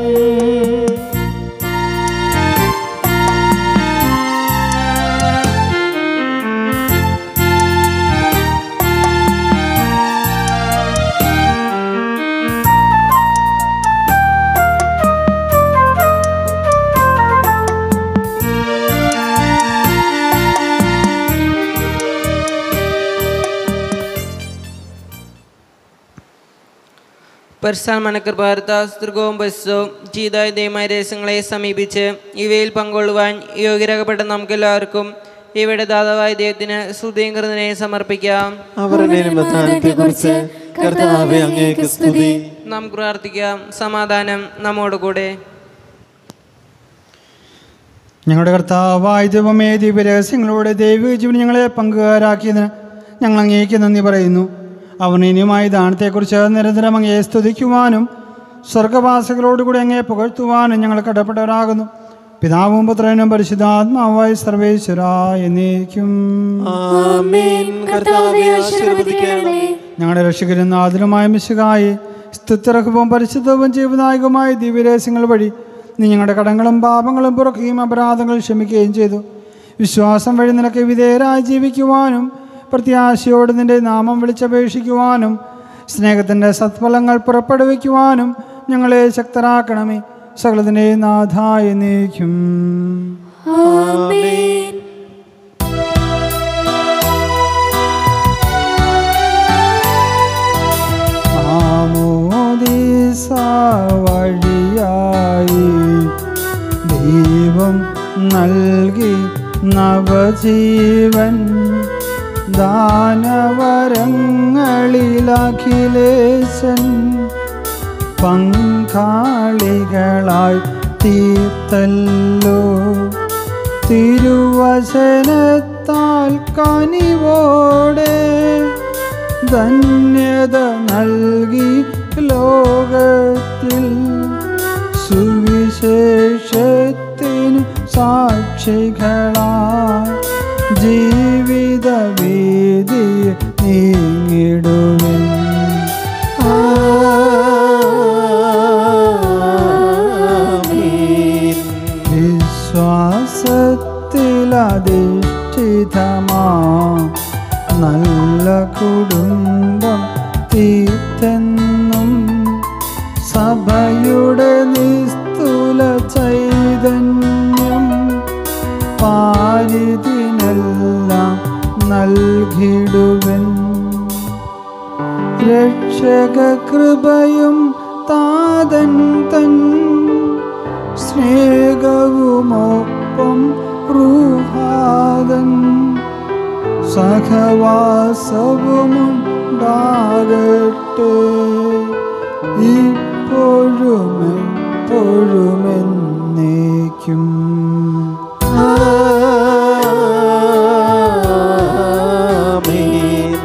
പരിസ്ഥാൻ മനക്കൃപാർത്ത സ്ത്രീകവും ബസ്സോ ജീതായ ദൈവമായ രഹസ്യങ്ങളെ സമീപിച്ച് ഇവയിൽ പങ്കൊള്ളുവാൻ യോഗ്യരാകപ്പെട്ട നമുക്കെല്ലാവർക്കും ഇവയുടെ ദാതാവായ ദൈവത്തിന് സ്തുതിയും കൃതനെ സമർപ്പിക്കാം അവരുടെ നിമിത്താനത്തെ കുറിച്ച് കർത്താവെ അങ്ങേക്ക് സ്തുതി നമുക്ക് പ്രാർത്ഥിക്കാം സമാധാനം നമ്മോടുകൂടെ ഞങ്ങളുടെ കർത്താവായ ദൈവമേ ദിവ്യരഹസ്യങ്ങളോടെ ദൈവിക ജീവൻ ഞങ്ങളെ പങ്കുകാരാക്കിയതിന് ഞങ്ങൾ അങ്ങേക്ക് നന്ദി പറയുന്നു അവൻ ഇനിയുമായ ദാനത്തെക്കുറിച്ച് നിരന്തരം അങ്ങയെ സ്തുതിക്കുവാനും സ്വർഗവാസികളോടുകൂടി അങ്ങയെ പുകഴ്ത്തുവാനും ഞങ്ങൾ കടപ്പെട്ടവരാകുന്നു പിതാവും പുത്രനും പരിശുദ്ധാത്മാവായ സർവേശ്വരായ എന്നേക്കും ആമേൻ കർത്താവെ ആശീർവദിക്കണമേ ഞങ്ങളുടെ രക്ഷകരും നാഥനുമായ മിശുകായി സ്തുത്യർഹവും പരിശുദ്ധവും ജീവനായകമായ ദിവ്യരഹസ്യങ്ങൾ വഴി നീ ഞങ്ങളുടെ കടങ്ങളും പാപങ്ങളും പുറക്കുകയും അപരാധങ്ങൾ ക്ഷമിക്കുകയും ചെയ്തു വിശ്വാസം വഴി നിനക്ക് വിധേയരായി ജീവിക്കുവാനും പ്രത്യാശയോട് നിന്റെ നാമം വിളിച്ചപേക്ഷിക്കുവാനും സ്നേഹത്തിൻ്റെ സത്ഫലങ്ങൾ പുറപ്പെടുവിക്കുവാനും ഞങ്ങളെ ശക്തരാക്കണമേ സകലത്തിൻ്റെ നാഥായ നീക്കും ആമേൻ ആമോദീസ വഴിയായി ദൈവം നൽകി നവജീവൻ ദാനവരങ്ങളിലഖിലേശൻ പങ്കാളികളായി തീർത്തല്ലോ തിരുവചനത്താൽ കനിവോടെ ധന്യത നൽകി ലോകത്തിൽ സുവിശേഷത്തിനു സാക്ഷികളാ ജീവിത വീതി നീങ്ങിടുവിൻ ആമേൻ വിശ്വാസത്തിലധിഷ്ഠിതമാ നല്ല കുടുംബം തീർത്തെന്നും സഭയുടെ നിസ്തുല ചൈതന്യം പാരിതിനെല്ലാം നൽകിടുവൻ രക്ഷക കൃപയും താതൻ തൻ സ്നേഹവുമൊപ്പം റൂഹാദൻ സഹവാസവുമുണ്ടാകട്ടെ ഇപ്പോഴും എപ്പോഴും എന്നേക്കും ആമേൻ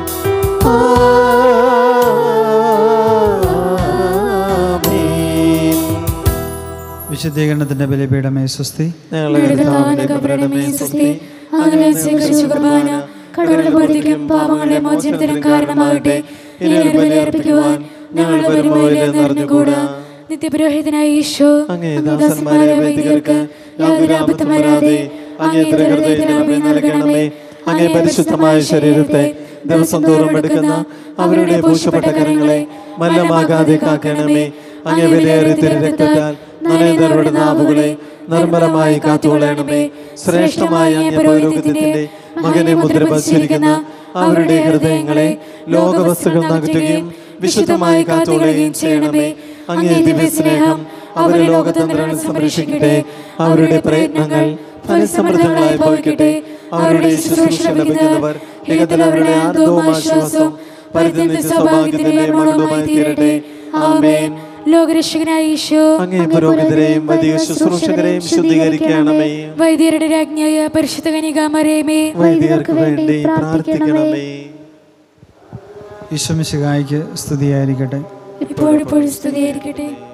ആമേൻ വിശുദ്ധീകരണത്തിന്റെ ബലിപീഠമേ സ്വസ്തി ഞങ്ങളുടെ കർത്താവിന്റെ കബറിടമേ സ്തുതി അങ്ങനെ സ്വീകരിച്ച കുർബാന കടകളുടെ പൂർത്തിക്കും പാപങ്ങളുടെ മോചനത്തിനും കാരണമാകട്ടെ ഇനി ഒരു ബലിയർപ്പിക്കുവാൻ ഞങ്ങൾ വരുമ്പോഴേ നിറഞ്ഞുകൂടാ നിത്യപുരോഹിതനായ ഈശോ അങ്ങേ ദാസന്മാരെ വൈദികർക്ക് യാതൊരു ആപത്തും വരാതെ അങ്ങേ ഹൃദയത്തിന് അഭയം നൽകണമേ അങ്ങേ പരിശുദ്ധമായ ശരീരത്തെ ദിവസം തോറും എടുക്കുന്ന അവരുടെ ഭൂഷപ്പെട്ട കരങ്ങളെ മല്ലമാകാതെ കാക്കണമേ അങ്ങേ വിലയേറിയ തിരുരക്തത്താൽ നനേതരുടെ നാവുകളെ നിർമ്മലമായി കാത്തുകൊള്ളണമേ ശ്രേഷ്ഠമായ അങ്ങേ പൗരോഹിത്യത്തിന്റെ മകനെ മുദ്ര പതിച്ചിരിക്കുന്ന അവരുടെ ഹൃദയങ്ങളെ ലോകവസ്തുക്കൾ നകറ്റുകയും വിശുദ്ധമായി കാത്തുകൊള്ളുകയും ചെയ്യണമേ അങ്ങേ ദിവ്യസ്നേഹം അവരെ ലോകതന്ത്രങ്ങൾ സംരക്ഷിക്കട്ടെ അവരുടെ പ്രയത്നങ്ങൾ ഫലസമൃദ്ധങ്ങളായി ഭവിക്കട്ടെ അവരുടെ ശുശ്രൂഷ ലഭിക്കുന്നവർ ഏകത്തിൽ അവരുടെ ആർദ്രവും ആശ്വാസവും പരിധിനിത്യ സൗഭാഗ്യത്തിന്റെ മകുടവുമായി തീരട്ടെ ആമേൻ ലോകരക്ഷകനായ ഈശോ അങ്ങേ പുരോഹിതരെയും വൈദിക ശുശ്രൂഷകരെയും ശുദ്ധീകരിക്കണമേ വൈദ്യരുടെ രാജ്ഞിയായ പരിശുദ്ധ കനികാമരേമേ വൈദികർക്ക് വേണ്ടി പ്രാർത്ഥിക്കണമേ ഈശ്വമിശികായ്ക്ക് സ്തുതിയായിരിക്കട്ടെ ഇപ്പോഴിപ്പോഴും സ്തുതിയായിരിക്കട്ടെ